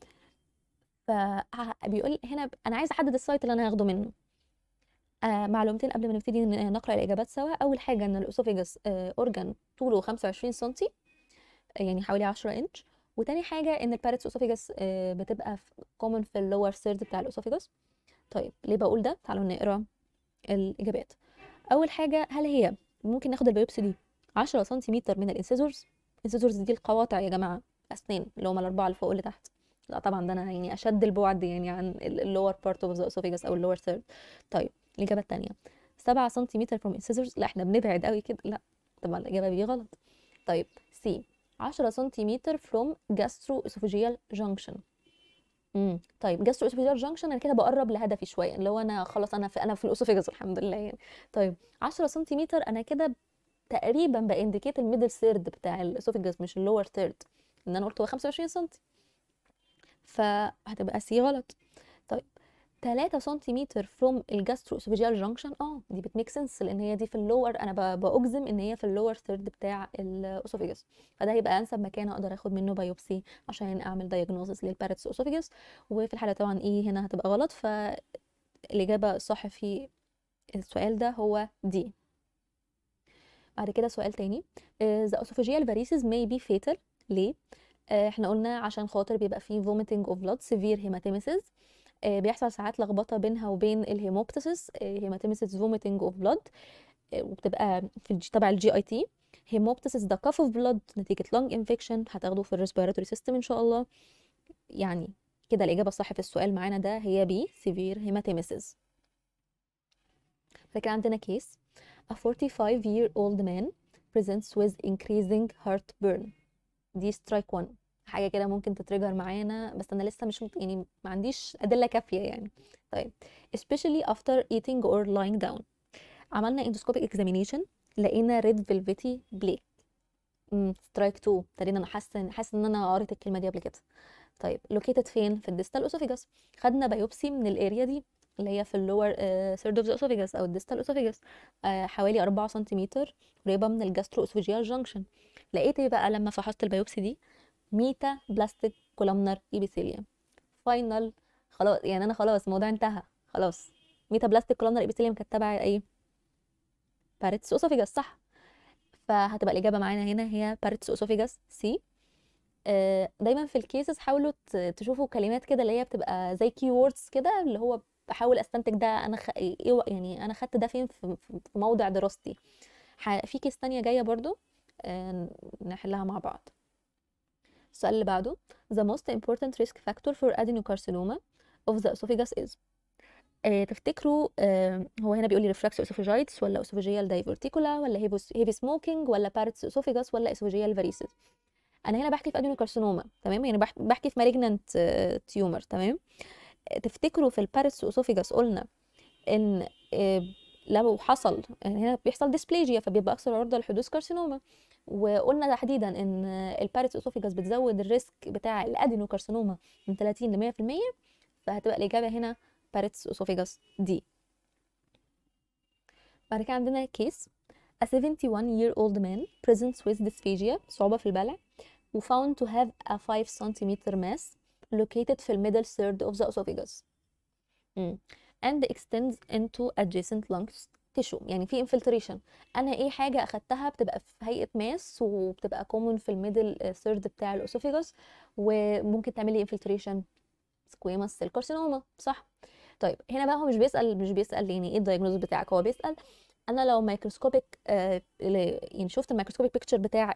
فبيقول هنا ب- انا عايزه احدد السايت اللي انا هاخده منه آه معلومتين قبل ما نبتدي ن- نقرا الاجابات سوا اول حاجه ان الاسوفيجاس آه اورجان طوله 25 سنتي يعني حوالي 10 انش وتاني حاجه ان البارتس اسوفيجاس بتبقى كومن في اللور سيرد بتاع الاسوفيجاس طيب ليه بقول ده تعالوا نقرا الاجابات اول حاجه هل هي ممكن ناخد البيوبسي دي 10 سنتيمتر من الانسيزورز الانسيزورز دي القواطع يا جماعه اسنان اللي هم الاربعه اللي فوق واللي تحت لا طبعا ده انا يعني اشد البعد يعني عن اللور بارت اوف ذا اسوفيجاس او اللور ثيرد طيب الاجابه الثانيه 7 سنتيمتر from incisors لا احنا بنبعد قوي كده لا طبعا الاجابه دي غلط طيب سي 10 سنتيمتر from gastroesophageal junction امم طيب جاسترو اسوفيجيال جانكشن انا كده بقرب لهدفي شويه اللي هو انا خلاص انا في انا في الاسوفيجاس الحمد لله يعني طيب 10 سنتيمتر انا كده تقريبا بانديكيت الميدل ثيرد بتاع الاسوفيجاس مش اللور ثيرد ان انا قلت هو 25 سنتي فهتبقى سي غلط طيب 3 سنتيمتر فروم الجاسترو اسوفيجيال جانكشن اه دي بتميك سنس لان هي دي في اللور انا ب- باجزم ان هي في اللور ثيرد بتاع الاسوفيجاس فده هيبقى انسب مكان اقدر اخد منه بايوبسي عشان اعمل دايجنوزس للبارتس اسوفيجاس وفي الحاله طبعا ايه هنا هتبقى غلط فالاجابه الصح في السؤال ده هو دي بعد كده سؤال تاني آه، the esophageal varices may be fatal ليه آه، احنا قلنا عشان خاطر بيبقى فيه vomiting of blood severe hematemesis آه، بيحصل ساعات لخبطه بينها وبين الهيموبتسيس هيماتيميسيس vomiting of blood آه، وبتبقى في الجي تبع الجي اي تي هيموبتسيس ده cough of blood نتيجه lung infection هتاخده في الريسبيراتوري سيستم ان شاء الله يعني كده الاجابه الصح في السؤال معانا ده هي بي severe hematemesis فكده عندنا كيس A 45 year old man presents with increasing heartburn دي سترايك 1 حاجة كده ممكن تتريجر معانا بس أنا لسه مش مت... يعني ما عنديش أدلة كافية يعني طيب especially after eating or lying down عملنا endoscopic examination لقينا red velvety black سترايك 2 ابتدينا انا حاسه حاسه ان انا قريت الكلمه دي قبل كده طيب لوكيتد فين في الديستال اسوفيجاس خدنا بايوبسي من الاريا دي اللي هي في اللور ثيرد اوف ذا اسوفيجاس او الديستال اسوفيجاس حوالي 4 سنتيمتر قريبه من الجاسترو اسوفيجيال جانكشن لقيت ايه بقى لما فحصت البيوبسي دي ميتا بلاستيك كولامنر ايبيثيليوم فاينل خلاص يعني انا خلاص الموضوع انتهى خلاص ميتا بلاستيك كولامنر ايبيثيليوم كانت تبع ايه باريتس اسوفيجاس صح فهتبقى الاجابه معانا هنا هي باريتس اسوفيجاس سي دايما في الكيسز حاولوا ت- تشوفوا كلمات كده اللي هي بتبقى زي كي ووردز كده اللي هو بحاول استنتج ده انا خ... إيه و- يعني انا خدت ده فين في, في موضع دراستي ح... في كيس تانية جايه برضو آه، نحلها مع بعض السؤال اللي بعده the most important risk factor for adenocarcinoma of the esophagus is آه، تفتكروا آه، هو هنا بيقول لي refractive esophagitis ولا esophageal diverticula ولا heavy heavy smoking ولا Barrett's esophagus ولا esophageal varices انا هنا بحكي في adenocarcinoma تمام يعني بح- بحكي في malignant آه، tumor تمام آه، تفتكروا في البارتس اسوفيجاس قلنا ان آه، لو حصل يعني هنا بيحصل ديسبليجيا فبيبقى اكثر عرضه لحدوث كارسينوما وقلنا تحديدا ان البارتس اسوفيجاس بتزود الريسك بتاع الادينوكارسينوما من 30 ل 100% فهتبقى الاجابه هنا بارتس اسوفيجاس دي بعد كده عندنا كيس A 71 year old man presents with dysphagia صعوبة في البلع و found to have a 5 cm mass located في middle third of the esophagus مم. and extends into adjacent lungs tissue يعني في infiltration انا ايه حاجه اخدتها بتبقى في هيئه ماس وبتبقى common في الميدل ثيرد بتاع الاسوفيجاس وممكن تعمل لي infiltration squamous cell carcinoma صح طيب هنا بقى هو مش بيسال مش بيسال يعني ايه الدايجنوز بتاعك هو بيسال انا لو مايكروسكوبيك آه يعني شفت الميكروسكوبيك بيكتشر بتاع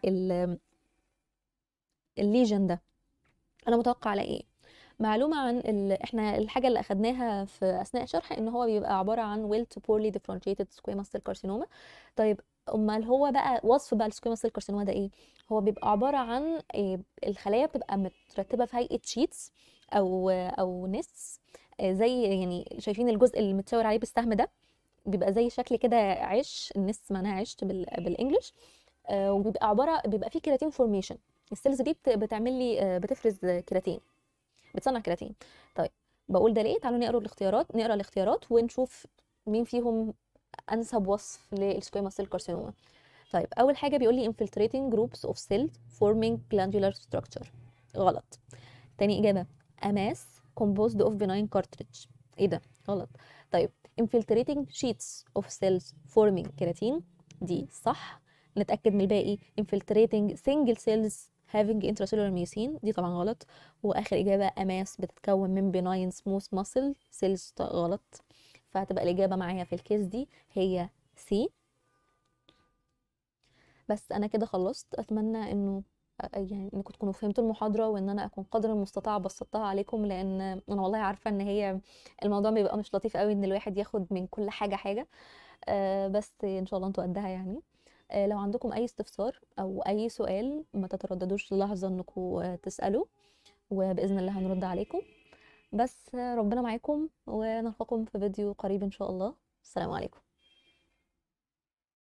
الليجن ده انا متوقع على ايه معلومة عن ال... احنا الحاجة اللي اخدناها في اثناء الشرح ان هو بيبقى عبارة عن well to poorly differentiated squamous cell carcinoma طيب امال هو بقى وصف بقى السكويموس سيل كارسينوما ده ايه هو بيبقى عبارة عن إيه الخلايا بتبقى مترتبة في هيئة شيتس او او نس زي يعني شايفين الجزء اللي متشاور عليه بالسهم ده بيبقى زي شكل كده عش النس معناها عش بال... بالانجلش آه وبيبقى عبارة بيبقى فيه كيراتين فورميشن السيلز دي بت... بتعمل لي آه بتفرز كيراتين بتصنع كيراتين طيب بقول ده ليه تعالوا نقرا الاختيارات نقرا الاختيارات ونشوف مين فيهم انسب وصف للسكويما سيل كارسينوما طيب اول حاجه بيقول لي infiltrating groups of cells forming glandular structure غلط تاني اجابه a mass composed of benign cartilage ايه ده غلط طيب infiltrating sheets of cells forming keratin دي صح نتاكد من الباقي infiltrating single cells having intracellular mucin دي طبعا غلط واخر اجابه اماس بتتكون من benign smooth muscle cells غلط فهتبقى الاجابه معايا في الكيس دي هي سي بس انا كده خلصت اتمنى انه يعني انكم تكونوا فهمتوا المحاضره وان انا اكون قدر المستطاع بسطتها عليكم لان انا والله عارفه ان هي الموضوع بيبقى مش لطيف قوي ان الواحد ياخد من كل حاجه حاجه أه بس ان شاء الله انتوا قدها يعني أه لو عندكم اي استفسار او اي سؤال ما تترددوش لحظه انكم تسالوا وباذن الله هنرد عليكم بس ربنا معاكم ونلقاكم في فيديو قريب ان شاء الله السلام عليكم